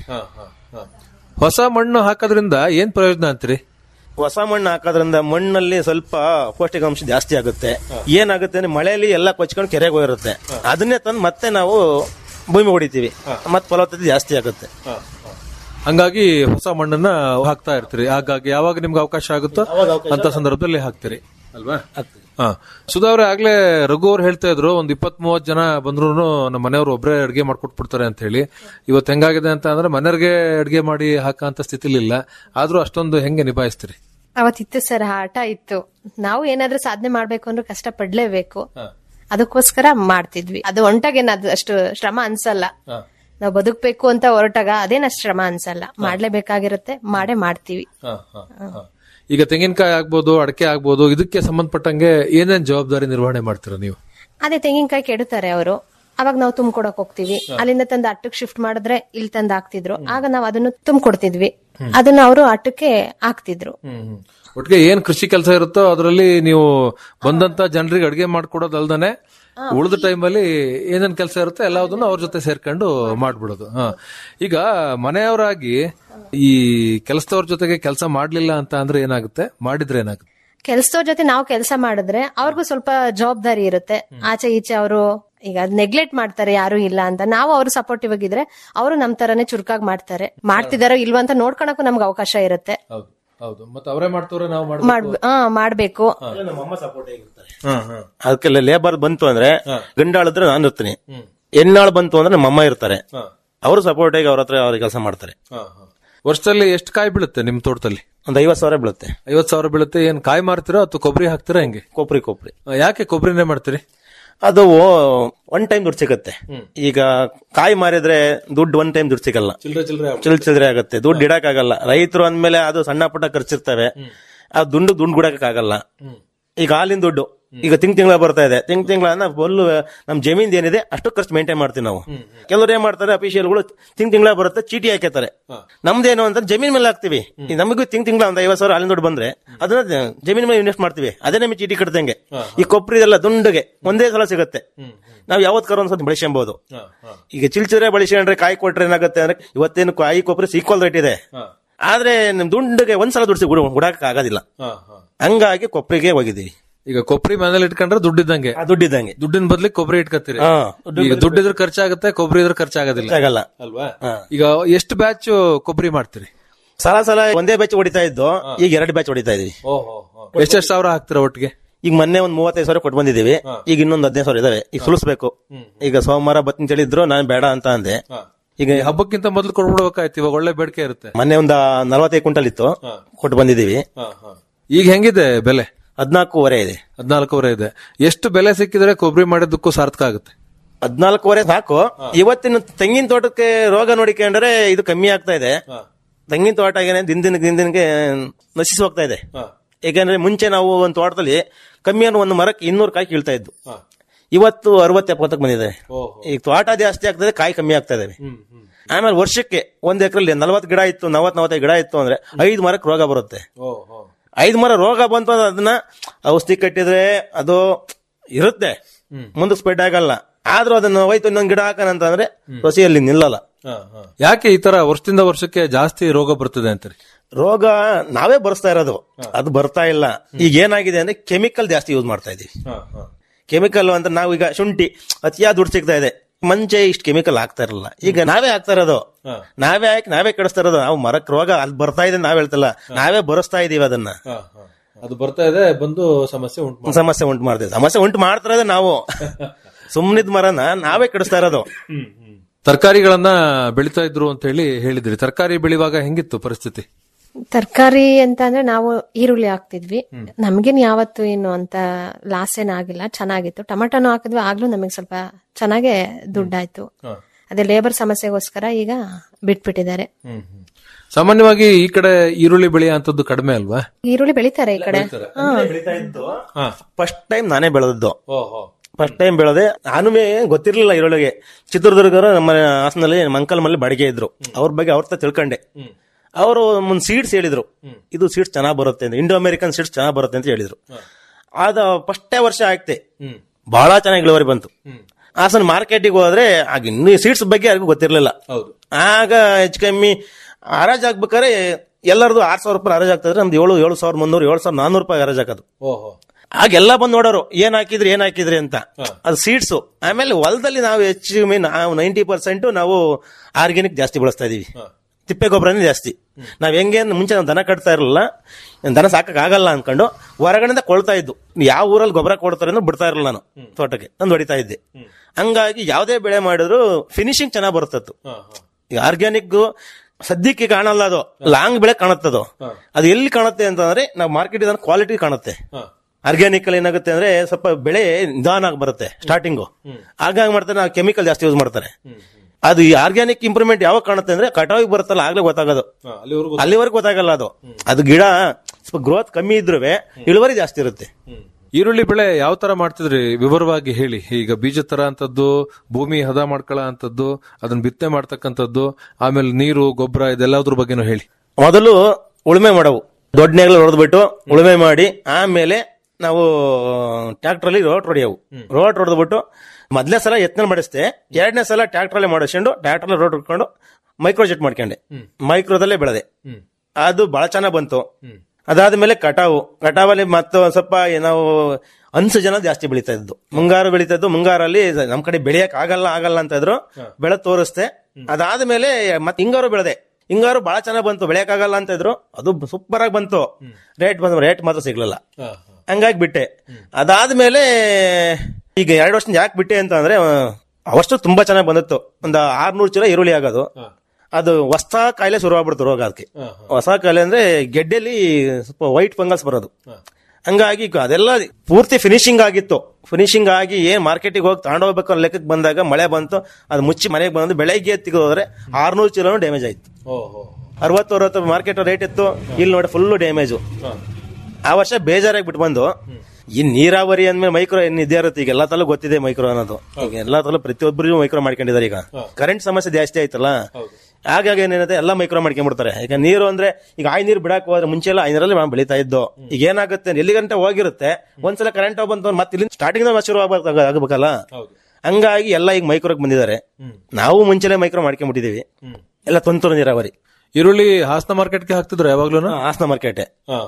ಹೊಸ ಮಣ್ಣು ಹಾಕೋದ್ರಿಂದ ಏನ್ ಪ್ರಯೋಜನ ಅಂತೀರಿ ಹೊಸ ಮಣ್ಣು ಹಾಕೋದ್ರಿಂದ ಮಣ್ಣಲ್ಲಿ ಸ್ವಲ್ಪ ಪೌಷ್ಟಿಕಾಂಶ ಜಾಸ್ತಿ ಆಗುತ್ತೆ ಏನಾಗುತ್ತೆ ಅಂದ್ರೆ ಮಳೆಯಲ್ಲಿ ಎಲ್ಲ ಕೊಚ್ಕೊಂಡು ಕೆರೆಗೆ ಹೋಗಿರುತ್ತೆ ಅದನ್ನೇ ತಂದು ಮತ್ತೆ ನಾವು ಭೂಮಿ ಹೊಡಿತೀವಿ ಮತ್ತೆ ಫಲವತ್ತತೆ ಜಾಸ್ತಿ ಆಗುತ್ತೆ ಹಂಗಾಗಿ ಹೊಸ ಮಣ್ಣನ್ನ ಹಾಕ್ತಾ ಇರ್ತೀರಿ ಹಾಗಾಗಿ ಯಾವಾಗ ನಿಮ್ಗೆ ಅವಕಾಶ ಆಗುತ್ತೋ ಅಂತ ಸಂದರ್ಭದಲ್ಲಿ ಹಾಕ್ತೀರಿ ಅಲ್ವಾ ಹಾ ಸುಧಾ ಅವ್ರೆ ಆಗ್ಲೇ ರಘು ಅವ್ರು ಹೇಳ್ತಾ ಇದ್ರು ಒಂದ್ ಇಪ್ಪತ್ ಮೂವತ್ ಜನ ಬಂದ್ರು ನಮ್ಮ ಮನೆಯವರು ಒಬ್ರೇ ಅಡ್ಗೆ ಮಾಡ್ಕೊಟ್ಬಿಡ್ತಾರೆ ಅಂತ ಹೇಳಿ ಇವತ್ತು ಹೆಂಗಾಗಿದೆ ಅಂತ ಅಂದ್ರೆ ಮನೆಯವ್ರಿಗೆ ಅಡ್ಗೆ ಮಾಡಿ ಹಾಕಂತ ಸ್ಥಿತಿಲಿ ಇಲ್ಲ ಆದ್ರೂ ಅಷ್ಟೊಂದು ಹೆಂಗೆ ನಿಭಾಯಿಸ್ತೀರಿ ಅವತ್ತಿತ್ತು ಸರ್ ಆಟ ಇತ್ತು ನಾವು ಏನಾದ್ರೂ ಸಾಧನೆ ಮಾಡ್ಬೇಕು ಅಂದ್ರೆ ಕಷ್ಟ ಪಡ್ಲೇಬೇಕು ಅದಕ್ಕೋಸ್ಕರ ಮಾಡ್ತಿದ್ವಿ ಅದು ಹೊಂಟಾಗೇನ ಅದು ಅಷ್ಟು ಶ್ರಮ ಅನ್ಸಲ್ಲ ನಾವು ಬದುಕ್ಬೇಕು ಅಂತ ಹೊರಟಾಗ ಅದೇನಷ್ಟು ಶ್ರಮ ಅನ್ಸಲ್ಲ ಮಾಡ್ಲೇಬೇಕಾಗಿರುತ್ತೆ ಮಾಡೇ ಮಾಡ್ತೀವಿ ಈಗ ತೆಂಗಿನಕಾಯಿ ಆಗ್ಬೋದು ಅಡಕೆ ಆಗ್ಬೋದು ಇದಕ್ಕೆ ಸಂಬಂಧಪಟ್ಟಂಗೆ ಏನೇನ್ ಜವಾಬ್ದಾರಿ ನಿರ್ವಹಣೆ ಮಾಡ್ತೀರಾ ನೀವು ಅದೇ ತೆಂಗಿನಕಾಯಿ ಕೆಡುತ್ತಾರೆ ಅವರು ಅವಾಗ ನಾವು ತುಂಬಿಕೊಡಕ್ ಹೋಗ್ತೀವಿ ಅಲ್ಲಿಂದ ತಂದು ಅಟ್ಟಕ್ಕೆ ಶಿಫ್ಟ್ ಮಾಡಿದ್ರೆ ಇಲ್ಲಿ ತಂದು ಹಾಕ್ತಿದ್ರು ಆಗ ನಾವು ಅದನ್ನು ತುಂಬಿಕೊಡ್ತಿದ್ವಿ ಅದನ್ನ ಅವರು ಅಟ್ಟಕ್ಕೆ ಹಾಕ್ತಿದ್ರು ಒಟ್ಟಿಗೆ ಏನ್ ಕೃಷಿ ಕೆಲಸ ಇರುತ್ತೋ ಅದರಲ್ಲಿ ನೀವು ಬಂದಂತ ಜನರಿಗೆ ಅಡಿಗೆ ಮಾಡ್ಕೊಡೋದಲ್ದನೆ ಉಳಿದ ಟೈಮಲ್ಲಿ ಏನೇನ್ ಕೆಲಸ ಇರುತ್ತೆ ಎಲ್ಲದನ್ನು ಅವ್ರ ಜೊತೆ ಸೇರ್ಕೊಂಡು ಮಾಡ್ಬಿಡೋದು ಹ. ಈಗ ಮನೆಯವರಾಗಿ ಈ ಕೆಲಸದವ್ರ ಜೊತೆಗೆ ಕೆಲಸ ಮಾಡ್ಲಿಲ್ಲ ಅಂತ ಅಂದ್ರೆ ಏನಾಗುತ್ತೆ ಮಾಡಿದ್ರೆ ಏನಾಗುತ್ತೆ ಕೆಲ್ಸದವ್ರ ಜೊತೆ ನಾವು ಕೆಲಸ ಮಾಡಿದ್ರೆ ಅವ್ರಿಗೂ ಸ್ವಲ್ಪ ಜವಾಬ್ದಾರಿ ಇರುತ್ತೆ ಆಚೆ ಈಚೆ ಅವರು ಈಗ ಅದ್ ನೆಗ್ಲೆಕ್ಟ್ ಮಾಡ್ತಾರೆ ಯಾರು ಇಲ್ಲ ಅಂತ ನಾವು ಅವ್ರು ಸಪೋರ್ಟಿವ್ ಆಗಿದ್ರೆ ಅವರು ನಮ್ ತರನೇ ಚುರುಕಾಗಿ ಮಾಡ್ತಾರೆ ಮಾಡ್ತಿದಾರೋ ಇಲ್ವಾ ಅಂತ ನೋಡ್ಕೊಳಕ್ಕೂ ನಮ್ಗೆ ಅವಕಾಶ ಇರುತ್ತೆ ಹೌದು ಹೌದು ಮತ್ತೆ ಅವರೇ ಮಾಡ್ತವ್ರೆ ನಾವು ಮಾಡ್ ಹಾ ಮಾಡ್ಬೇಕು ಅದಕ್ಕೆಲ್ಲ ಲೇಬರ್ ಬಂತು ಅಂದ್ರೆ ಗಂಡಾಳಿದ್ರೆ ನಾನು ಇರ್ತೀನಿ ಹೆಣ್ಣಾಳು ಬಂತು ಅಂದ್ರೆ ನಮ್ಮ ಅಮ್ಮ ಇರ್ತಾರೆ ಅವರು ಸಪೋರ್ಟ್ ಆಗಿ ಅವ್ರ ಹತ್ರ ಅವ್ರ ಕೆಲಸ ಮಾಡ್ತಾರೆ ವರ್ಷದಲ್ಲಿ ಎಷ್ಟು ಕಾಯಿ ಬೀಳುತ್ತೆ ನಿಮ್ ತೋಟದಲ್ಲಿ ಒಂದ್ ಐವತ್ ಸಾವಿರ ಬೀಳುತ್ತೆ ಐವತ್ ಸಾವಿರ ಬೀಳುತ್ತೆ ಏನ್ ಕಾಯಿ ಮಾರ್ತೀರಾ ಅಥವಾ ಕೊಬ್ಬರಿ ಹಾಕ್ತೀರಾ ಹೆಂಗೆ ಕೊಬ್ಬರಿ ಕೊಬ್ಬರಿ ಯಾಕೆ ಕೊಬ್ಬರಿನೇ ಮಾಡ್ತೀರಿ ಅದು ಒನ್ ಟೈಮ್ ದುಡ್ಡು ಸಿಗುತ್ತೆ ಈಗ ಕಾಯಿ ಮಾರಿದ್ರೆ ದುಡ್ಡು ಒನ್ ಟೈಮ್ ದುಡ್ಡು ಸಿಗಲ್ಲ ಚಿಲ್ಲರೆ ಚಿಲ್ಲರೆ ಚಿಲ್ ಚಿಲ್ಲರೆ ಆಗುತ್ತೆ ದುಡ್ಡು ಇಡಕ್ಕಾಗಲ್ಲ ರೈತರು ಅಂದ್ಮೇಲೆ ಅದು ಸಣ್ಣ ಪುಟ್ಟ ಖರ್ಚಿರ್ತವೆ ಆ ದುಂಡು ದುಡ್ಡು ಗುಡಕ್ಕಾಗಲ್ಲ ಈಗ ಹಾಲಿನ ದುಡ್ಡು ಈಗ ತಿಂಗ್ ತಿಂಗಳ ಬರ್ತಾ ಇದೆ ತಿಂಗ್ ತಿಂಗಳ ಫುಲ್ ನಮ್ ಜಮೀನ್ ಏನಿದೆ ಅಷ್ಟು ಖರ್ಚು ಮೇಂಟೈನ್ ಮಾಡ್ತೀವಿ ನಾವು ಕೆಲವರು ಏನ್ ಮಾಡ್ತಾರೆ ಅಫಿಷಿಯಲ್ಗಳು ತಿಂಗ್ ತಿಂಗಳ ಬರುತ್ತೆ ಚೀಟಿ ಹಾಕೇತಾರೆ ನಮ್ದೇನು ಅಂತ ಜಮೀನ್ ಮೇಲೆ ಹಾಕ್ತಿವಿ ಈ ನಮಗೂ ತಿಂಗ್ ತಿಂಗಳ ಒಂದ್ ಐವತ್ ಸಾವಿರ ಹಾಲಿನ ದುಡ್ಡು ಬಂದ್ರೆ ಅದನ್ನ ಜಮೀನ್ ಮೇಲೆ ಇನ್ವೆಸ್ಟ್ ಮಾಡ್ತೀವಿ ಅದೇ ನಮಗೆ ಚೀಟಿ ಕಟ್ದಂಗೆ ಈ ಕೊಬ್ಬರಿದೆಲ್ಲ ದುಂಡುಗೆ ಒಂದೇ ಸಲ ಸಿಗುತ್ತೆ ನಾವು ಯಾವತ್ ಕರ ಒಂದ್ಸತಿ ಬಳಸ್ಕೊಬಹುದು ಈಗ ಚಿಲ್ಚಿದ್ರೆ ಬಳಸ್ಕೊಂಡ್ರೆ ಕಾಯಿ ಕೊಟ್ರೆ ಏನಾಗುತ್ತೆ ಅಂದ್ರೆ ಇವತ್ತೇನು ಕಾಯಿ ಕೊಬ್ಬರಿ ಈಕ್ವಲ್ ರೇಟ್ ಇದೆ ಆದ್ರೆ ನಿಮ್ ದುಂಡಿಗೆ ಒಂದ್ಸಲ ದುಡ್ಡು ಸಿಗ್ ಗುಡಕ್ ಆಗೋದಿಲ್ಲ ಹಂಗಾಗಿ ಕೊಬ್ಬರಿಗೆ ಹೋಗಿದ್ದೀವಿ ಈಗ ಕೊಬ್ಬರಿ ಮನೇಲಿ ಇಟ್ಕೊಂಡ್ರೆ ದುಡ್ಡಿದ್ದಂಗೆ ದುಡ್ಡಿದ್ದಂಗೆ ದುಡ್ಡಿನ ಬದ್ಲಿಗೆ ಕೊಬ್ಬರಿ ಇಟ್ಕತ್ತೀರಿ ಹಾ. ಈಗ ದುಡ್ಡಿದ್ರೆ ಖರ್ಚಾಗುತ್ತೆ ಕೊಬ್ಬರಿ ಇದ್ರೆ ಖರ್ಚಾಗೋದಿಲ್ಲ ಆಗಲ್ಲ ಅಲ್ವಾ ಈಗ ಎಷ್ಟು ಬ್ಯಾಚ್ ಕೊಬ್ಬರಿ ಮಾಡ್ತೀರಿ ಸಲ ಸಲ ಒಂದೇ ಬ್ಯಾಚ್ ಹೊಡಿತಾ ಇದ್ದು ಈಗ ಎರಡು ಬ್ಯಾಚ್ ಹೊಡಿತಾ ಇದೀವಿ ಎಷ್ಟೆಷ್ಟು ಸಾವಿರ ಹಾಕ್ತೀರಾ ಒಟ್ಟಿಗೆ ಈಗ ಮೊನ್ನೆ ಒಂದ್ ಮೂವತ್ತೈದು ಸಾವಿರ ಕೊಟ್ಟು ಬಂದಿದೀವಿ ಈಗ ಇನ್ನೊಂದ್ ಹದಿನೈದು ಸಾವಿರ ಇದಾವೆ ಈಗ ಸುಲಿಸ್ಬೇಕು ಈಗ ಸೋಮವಾರ ಬತ್ತಿನ ಹೇಳಿದ್ರು ನಾನು ಬೇಡ ಅಂತ ಅಂದೆ ಈಗ ಹಬ್ಬಕ್ಕಿಂತ ಮೊದಲು ಕೊಡ್ಬಿಡ್ಬೇಕಾಯ್ತು ಇವಾಗ ಒಳ್ಳೆ ಬೇಡಿಕೆ ಇರುತ್ತೆ ಮೊನ್ನೆ ಒಂದ್ ನಲವತ್ತೈದು ಕ್ವಿಂಟಲ್ ಇತ್ತು ಕೊಟ್ಟು ಬಂದಿದೀವಿ ಈಗ ಹೆಂಗಿದೆ ಬೆಲೆ ಹದ್ನಾಲ್ಕೂವರೆ ಇದೆ ಹದಿನಾಲ್ಕೂವರೆ ಇದೆ ಎಷ್ಟು ಬೆಲೆ ಸಿಕ್ಕಿದ್ರೆ ಕೊಬ್ಬರಿ ಮಾಡಿದ್ದಕ್ಕೂ ಸಾರ್ಥಕ ಆಗುತ್ತೆ ಹದ್ನಾಲ್ಕೂವರೆ ಸಾಕು ಇವತ್ತಿನ ತೆಂಗಿನ ತೋಟಕ್ಕೆ ರೋಗ ನೋಡಿಕೊಂಡ್ರೆ ಇದು ಕಮ್ಮಿ ಆಗ್ತಾ ಇದೆ ತೆಂಗಿನ ತೋಟ ಏನೇ ದಿನ ದಿನಕ್ಕೆ ದಿನ ದಿನಕ್ಕೆ ನಶಿಸಿ ಹೋಗ್ತಾ ಇದೆ ಯಾಕಂದ್ರೆ ಮುಂಚೆ ನಾವು ಒಂದು ತೋಟದಲ್ಲಿ ಕಮ್ಮಿ ಅನ್ನೋ ಒಂದು ಮರಕ್ಕೆ ಇನ್ನೂರು ಕಾಯಿ ಕೀಳ್ತಾ ಇದ್ದು ಇವತ್ತು ಅರವತ್ತು ಎಪ್ಪತ್ತಕ್ಕೆ ಬಂದಿದೆ ಈಗ ತೋಟ ಜಾಸ್ತಿ ಆಗ್ತದೆ ಕಾಯಿ ಕಮ್ಮಿ ಆಗ್ತಾ ಇದಾವೆ ಆಮೇಲೆ ವರ್ಷಕ್ಕೆ ಒಂದ್ ಎಕರೆಲ್ಲಿ ನಲವತ್ತು ಗಿಡ ಇತ್ತು ನಲವತ್ ನಲವತ್ತೈದು ಗಿಡ ಇತ್ತು ಅಂದ್ರೆ ಐದು ಮರಕ್ಕೆ ರೋಗ ಬರುತ್ತೆ ಐದು ಮರ ರೋಗ ಬಂತು ಅಂದ್ರೆ ಅದನ್ನ ಔಷಧಿ ಕಟ್ಟಿದ್ರೆ ಅದು ಇರುತ್ತೆ ಮುಂದೆ ಸ್ಪ್ರೆಡ್ ಆಗಲ್ಲ ಆದ್ರೂ ಅದನ್ನ ಹೋಯ್ತು ಇನ್ನೊಂದು ಗಿಡ ಹಾಕೋಣ ಅಂತಂದ್ರೆ ಸಸಿಯಲ್ಲಿ ನಿಲ್ಲಲ್ಲ ಯಾಕೆ ಈ ತರ ವರ್ಷದಿಂದ ವರ್ಷಕ್ಕೆ ಜಾಸ್ತಿ ರೋಗ ಬರ್ತದೆ ಅಂತೀರಿ ರೋಗ ನಾವೇ ಬರ್ಸ್ತಾ ಇರೋದು ಅದು ಬರ್ತಾ ಇಲ್ಲ ಈಗ ಏನಾಗಿದೆ ಅಂದ್ರೆ ಕೆಮಿಕಲ್ ಜಾಸ್ತಿ ಯೂಸ್ ಮಾಡ್ತಾ ಇದೀವಿ ಕೆಮಿಕಲ್ ಅಂತ ನಾವು ಈಗ ಶುಂಠಿ ಅತಿಯಾದ ದುಡ್ಡು ಸಿಗ್ತಾ ಇದೆ ಮುಂಚೆ ಇಷ್ಟು ಕೆಮಿಕಲ್ ಹಾಕ್ತಾ ಇರಲ್ಲ ಈಗ ನಾವೇ ಹಾಕ್ತಾ ಇರೋದು ನಾವೇ ಹಾಕಿ ನಾವೇ ಕೆಡಿಸ್ತಾ ಇರೋದು ನಾವು ಮರಕ್ ರೋಗ ಅಲ್ಲಿ ಬರ್ತಾ ಇದೆ ನಾವ್ ಹೇಳ್ತಲ್ಲ ನಾವೇ ಬರಸ್ತಾ ಇದೀವಿ ಅದನ್ನ ಅದು ಬರ್ತಾ ಇದೆ ಬಂದು ಸಮಸ್ಯೆ ಉಂಟು ಸಮಸ್ಯೆ ಉಂಟು ಮಾಡ್ತೀವಿ ಸಮಸ್ಯೆ ಉಂಟು ಮಾಡ್ತಾ ಇರೋದು ನಾವು ಸುಮ್ಮನಿದ್ ಮರನ ನಾವೇ ಕೆಡಿಸ್ತಾ ಇರೋದು ತರಕಾರಿಗಳನ್ನ ಬೆಳಿತಾ ಇದ್ರು ಅಂತ ಹೇಳಿ ಹೇಳಿದ್ರಿ ತರಕಾರಿ ಬೆಳೆಯುವಾಗ ಹೆಂಗಿತ್ತು ಪರಿಸ್ಥಿತಿ ತರಕಾರಿ ಅಂತ ಅಂದ್ರೆ ನಾವು ಈರುಳ್ಳಿ ಹಾಕ್ತಿದ್ವಿ ನಮ್ಗೇನ್ ಯಾವತ್ತು ಏನು ಅಂತ ಲಾಸ್ ಏನಾಗಿಲ್ಲ ಚೆನ್ನಾಗಿತ್ತು ಟೊಮೆಟೊನು ಹಾಕಿದ್ವಿ ಆಗ್ಲೂ ನಮಗೆ ಸ್ವಲ್ಪ ಚೆನ್ನಾಗೆ ದುಡ್ಡಾಯ್ತು ಅದೇ ಲೇಬರ್ ಸಮಸ್ಯೆಗೋಸ್ಕರ ಈಗ ಬಿಟ್ಬಿಟ್ಟಿದ್ದಾರೆ ಸಾಮಾನ್ಯವಾಗಿ ಈ ಕಡೆ ಈರುಳ್ಳಿ ಬೆಳೆಯ ಅಂತದ್ದು ಕಡಿಮೆ ಅಲ್ವಾ ಈರುಳ್ಳಿ ಬೆಳಿತಾರೆ ಈ ಕಡೆ ಹಾ ಫಸ್ಟ್ ಟೈಮ್ ನಾನೇ ಬೆಳೆದದ್ದು ಫಸ್ಟ್ ಟೈಮ್ ಬೆಳೆದೆ ನಾನು ಗೊತ್ತಿರ್ಲಿಲ್ಲ ಈರುಳ್ಳಿಗೆ ಚಿತ್ರದುರ್ಗರು ನಮ್ಮ ಹಾಸನಲ್ಲಿ ಮಂಕಲ್ಮಲ್ಲಿ ಬಾಡಿಗೆ ಇದ್ರು ಅವ್ರ ಬಗ್ಗೆ ಅವ್ರ ಹತ್ರ ತಿಳ್ಕೊಂಡೆ ಅವರು ಮುಂದ್ ಸೀಡ್ಸ್ ಹೇಳಿದ್ರು ಇದು ಸೀಡ್ಸ್ ಚೆನ್ನಾಗ್ ಬರುತ್ತೆ ಅಂತ ಇಂಡೋ ಅಮೆರಿಕನ್ ಸೀಡ್ಸ್ ಚೆನ್ನಾಗ್ ಬರುತ್ತೆ ಅಂತ ಹೇಳಿದ್ರು ಅದ ಫಸ್ಟೇ ವರ್ಷ ಆಗ್ತೆ ಬಹಳ ಚೆನ್ನಾಗಿ ಇಳುವರಿ ಬಂತು ಹಾಸನ ಮಾರ್ಕೆಟಿಗೆ ಹೋದ್ರೆ ಆಗ ಇನ್ನು ಸೀಡ್ಸ್ ಬಗ್ಗೆ ಯಾರಿಗೂ ಗೊತ್ತಿರ್ಲಿಲ್ಲ ಆಗ ಹೆಚ್ಚು ಕಮ್ಮಿ ಹರಾಜ್ ಆಗ್ಬೇಕಾದ್ರೆ ಎಲ್ಲರದು ಆರ್ ಸಾವಿರ ರೂಪಾಯಿ ಹರಾಜ್ ಆಗ್ತದ್ರೆ ನಮ್ದು ಏಳು ಏಳು ಸಾವಿರ ಮುನ್ನೂರು ಏಳು ಸಾವಿರ ನಾನ್ನೂರು ರೂಪಾಯಿ ಹರಾಜ್ ಹಾಕೋದು ಆಗ ಎಲ್ಲ ಬಂದ್ ನೋಡೋರು ಏನ್ ಹಾಕಿದ್ರಿ ಏನ್ ಹಾಕಿದ್ರಿ ಅಂತ ಅದು ಸೀಡ್ಸ್ ಆಮೇಲೆ ಹೊಲದಲ್ಲಿ ನಾವು ಹೆಚ್ಚು ಕಮ್ಮಿ ನಾವು ನೈಂಟಿ ಪರ್ಸೆಂಟ್ ನಾವು ಆರ್ಗ್ಯಾನಿಕ್ ಜಾಸ್ತಿ ಬಳಸ್ತಾ ಇದೀವಿ ತಿಪ್ಪೆ ಗೊಬ್ಬರನೇ ಜಾಸ್ತಿ ನಾವ್ ಹೆಂಗೆ ಅಂದ್ರೆ ಮುಂಚೆ ನಾವು ದನ ಕಟ್ತಾ ಇರಲಿಲ್ಲ ದನ ಸಾಕಕ್ ಆಗಲ್ಲ ಅನ್ಕೊಂಡು ಹೊರಗಡೆಯಿಂದ ಕೊಳ್ತಾ ಇದ್ದು ಯಾವ ಊರಲ್ಲಿ ಗೊಬ್ಬರ ಕೊಡ್ತಾರೆ ಅಂದ್ರೆ ಬಿಡ್ತಾ ಇರಲಿಲ್ಲ ನಾನು ತೋಟಕ್ಕೆ ನಂದು ಹೊಡಿತಾ ಇದ್ದೆ ಹಂಗಾಗಿ ಯಾವುದೇ ಬೆಳೆ ಮಾಡಿದ್ರು ಫಿನಿಶಿಂಗ್ ಚೆನ್ನಾಗಿ ಬರುತ್ತತ್ತು ಈಗ ಆರ್ಗ್ಯಾನಿಕ್ ಸದ್ಯಕ್ಕೆ ಕಾಣಲ್ಲ ಅದು ಲಾಂಗ್ ಬೆಳೆ ಕಾಣುತ್ತದು ಅದು ಎಲ್ಲಿ ಕಾಣುತ್ತೆ ಅಂತಂದ್ರೆ ನಾವು ಮಾರ್ಕೆಟ್ ಕ್ವಾಲಿಟಿ ಕಾಣುತ್ತೆ ಆರ್ಗ್ಯಾನಿಕ್ ಅಲ್ಲಿ ಏನಾಗುತ್ತೆ ಅಂದ್ರೆ ಸ್ವಲ್ಪ ಬೆಳೆ ನಿಧಾನ ಆಗಿ ಬರುತ್ತೆ ಸ್ಟಾರ್ಟಿಂಗು ಹಾಗಾಗಿ ಮಾಡ್ತಾರೆ ನಾವು ಕೆಮಿಕಲ್ ಜಾಸ್ತಿ ಯೂಸ್ ಮಾಡ್ತಾರೆ ಅದು ಈ ಆರ್ಗ್ಯಾನಿಕ್ ಇಂಪ್ರೂವ್ಮೆಂಟ್ ಯಾವಾಗ ಕಾಣುತ್ತೆ ಅಂದ್ರೆ ಕಟಾವಿಗೆ ಬರುತ್ತಲ್ಲ ಆಗ್ಲೇ ಗೊತ್ತಾಗೋದು ಅಲ್ಲಿವರೆಗೂ ಗೊತ್ತಾಗಲ್ಲ ಅದು ಅದು ಗಿಡ ಸ್ವಲ್ಪ ಗ್ರೋತ್ ಕಮ್ಮಿ ಇದ್ರೂ ಇಳುವರಿ ಜಾಸ್ತಿ ಇರುತ್ತೆ ಈರುಳ್ಳಿ ಬೆಳೆ ಯಾವ ತರ ಮಾಡ್ತಿದ್ರಿ ವಿವರವಾಗಿ ಹೇಳಿ ಈಗ ಬೀಜ ತರ ಅಂತದ್ದು ಭೂಮಿ ಹದ ಮಾಡ್ಕೊಳ್ಳೋ ಅಂತದ್ದು ಅದನ್ನ ಬಿತ್ತನೆ ಮಾಡ್ತಕ್ಕಂಥದ್ದು ಆಮೇಲೆ ನೀರು ಗೊಬ್ಬರ ಇದೆಲ್ಲದ್ರ ಬಗ್ಗೆನೂ ಹೇಳಿ ಮೊದಲು ಉಳುಮೆ ಮಾಡವು ದೊಡ್ಡ ನೇಗ್ಲು ಹೊಡೆದ್ಬಿಟ್ಟು ಉಳುಮೆ ಮಾಡಿ ಆಮೇಲೆ ನಾವು ಟ್ರಾಕ್ಟರ್ ಅಲ್ಲಿ ರೋಟ್ ಹೊಡೆಯವು ರೋಟ್ ಹೊಡೆದ್ಬಿಟ್ಟು ಮೊದಲನೇ ಸಲ ಎತ್ತನ ಮಾಡಿಸ್ತೆ ಎರಡನೇ ಸಲ ಟ್ರಾಕ್ಟರ್ ಅಲ್ಲಿ ಮಾಡಿಸ್ಕೊಂಡು ಟ್ರಾಕ್ಟರ್ ರೋಟ್ ಹೊಡ್ಕೊಂಡು ಮೈಕ್ರೋ ಜೆಟ್ ಮಾಡ್ಕೊಂಡೆ ಮೈಕ್ರೋದಲ್ಲೇ ಬೆಳೆದೆ ಅದು ಬಹಳ ಚೆನ್ನಾಗ್ ಬಂತು ಅದಾದ್ಮೇಲೆ ಕಟಾವು ಕಟಾವಲ್ಲಿ ಮತ್ತೆ ಒಂದ್ ಸ್ವಲ್ಪ ನಾವು ಅನ್ಸು ಜನ ಜಾಸ್ತಿ ಬೆಳೀತಾ ಇದ್ದು ಮುಂಗಾರು ಬೆಳೀತಾ ಇದ್ದು ಮುಂಗಾರಲ್ಲಿ ನಮ್ ಕಡೆ ಬೆಳೆಯಕ್ ಆಗಲ್ಲ ಆಗಲ್ಲ ಅಂತ ಇದ್ರು ಬೆಳೆ ತೋರಿಸ್ತೆ ಅದಾದ್ಮೇಲೆ ಮತ್ತೆ ಹಿಂಗಾರು ಬೆಳೆದೆ ಹಿಂಗಾರು ಬಹಳ ಚೆನ್ನಾಗ್ ಬಂತು ಬೆಳೆಯಕ್ ಆಗಲ್ಲ ಅಂತ ಇದ್ರು ಅದು ಸೂಪರ್ ಆಗಿ ಬಂತು ರೇಟ್ ಬಂದು ರೇಟ್ ಮಾತ್ರ ಸಿಗ್ಲಿಲ್ಲ ಹಂಗಾಗಿ ಬಿಟ್ಟೆ ಅದಾದ್ಮೇಲೆ ಈಗ ಎರಡು ವರ್ಷ ಯಾಕೆ ಬಿಟ್ಟೆ ಅಂತ ಅಂದ್ರೆ ಅವಷ್ಟು ತುಂಬಾ ಚೆನ್ನಾಗಿ ಬಂದಿತ್ತು ಒಂದು ಆರ್ನೂರು ಚೀಲ ಈರುಳ್ಳಿ ಆಗೋದು ಅದು ಹೊಸ ಕಾಯಿಲೆ ಶುರು ಆಗ್ಬಿಡ್ತು ರೋಗ ಅದಕ್ಕೆ ಹೊಸ ಕಾಯಿಲೆ ಅಂದ್ರೆ ಗೆಡ್ಡೆಲಿ ಸ್ವಲ್ಪ ವೈಟ್ ಫಂಗಲ್ಸ್ ಬರೋದು ಹಂಗಾಗಿ ಅದೆಲ್ಲ ಪೂರ್ತಿ ಫಿನಿಶಿಂಗ್ ಆಗಿತ್ತು ಫಿನಿಶಿಂಗ್ ಆಗಿ ಏನ್ ಮಾರ್ಕೆಟಿಗೆ ಹೋಗಿ ತಗೊಂಡೋಗ್ಬೇಕು ಅನ್ನೋ ಲೆಕ್ಕಕ್ಕೆ ಬಂದಾಗ ಮಳೆ ಬಂತು ಅದು ಮುಚ್ಚಿ ಮನೆಗೆ ಬಂದು ಬೆಳಗ್ಗೆ ತೆಗೆದೋದ್ರೆ ಆರ್ನೂರು ಚೀಲನೂ ಡ್ಯಾಮೇಜ್ ಆಯ್ತು ಅರವತ್ತು ಅರವತ್ತು ಮಾರ್ಕೆಟ್ ರೇಟ್ ಇತ್ತು ಇಲ್ಲಿ ನೋಡಿ ಫುಲ್ ಡ್ಯಾಮೇಜು ಆ ವರ್ಷ ಬೇಜಾರಾಗಿ ಬಿಟ್ಟು ಬಂದು ಈ ನೀರಾವರಿ ಅಂದ್ಮೇಲೆ ಮೈಕ್ರೋ ಏನ್ ಇದೇ ಇರುತ್ತೆ ಈಗ ಎಲ್ಲಾ ತಲೂ ಗೊತ್ತಿದೆ ಮೈಕ್ರೋ ಅನ್ನೋದು ಈಗ ಎಲ್ಲಾ ತಲೂ ಪ್ರತಿಯೊಬ್ಬರಿಗೂ ಮೈಕ್ರೋ ಮಾಡ್ಕೊಂಡಿದ್ದಾರೆ ಈಗ ಕರೆಂಟ್ ಸಮಸ್ಯೆ ಜಾಸ್ತಿ ಆಯ್ತಲ್ಲ ಹಾಗಾಗಿ ಏನೇನತ್ತೆ ಎಲ್ಲ ಮೈಕ್ರೋ ಮಾಡ್ಕೊಂಡ್ಬಿಡ್ತಾರೆ ಈಗ ನೀರು ಅಂದ್ರೆ ಈಗ ಆಯ್ ನೀರು ಬಿಡಕ್ ಹೋದ್ರೆ ಮುಂಚೆ ಎಲ್ಲ ಐನರಲ್ಲಿ ನಾವು ಬೆಳೀತಾ ಇದ್ದು ಈಗ ಏನಾಗುತ್ತೆ ಎಲ್ಲಿ ಗಂಟೆ ಹೋಗಿರುತ್ತೆ ಒಂದ್ಸಲ ಕರೆಂಟ್ ಬಂತು ಮತ್ತೆ ಇಲ್ಲಿ ಸ್ಟಾರ್ಟಿಂಗ್ ಶುರು ಆಗ್ಬೇಕು ಆಗ್ಬೇಕಲ್ಲ ಹಂಗಾಗಿ ಎಲ್ಲ ಈಗ ಮೈಕ್ರೋಗೆ ಬಂದಿದ್ದಾರೆ ನಾವು ಮುಂಚೆನೆ ಮೈಕ್ರೋ ಮಾಡ್ಕೊಂಡ್ಬಿಟ್ಟಿದೀವಿ ಎಲ್ಲ ತುಂತುರು ನೀರಾವರಿ ಈರುಳ್ಳಿ ಹಾಸನ ಮಾರ್ಕೆಟ್ಗೆ ಹಾಕ್ತಿದ್ರು ಯಾವಾಗ್ಲೂ ಹಾಸನ ಮಾರ್ಕೆಟ್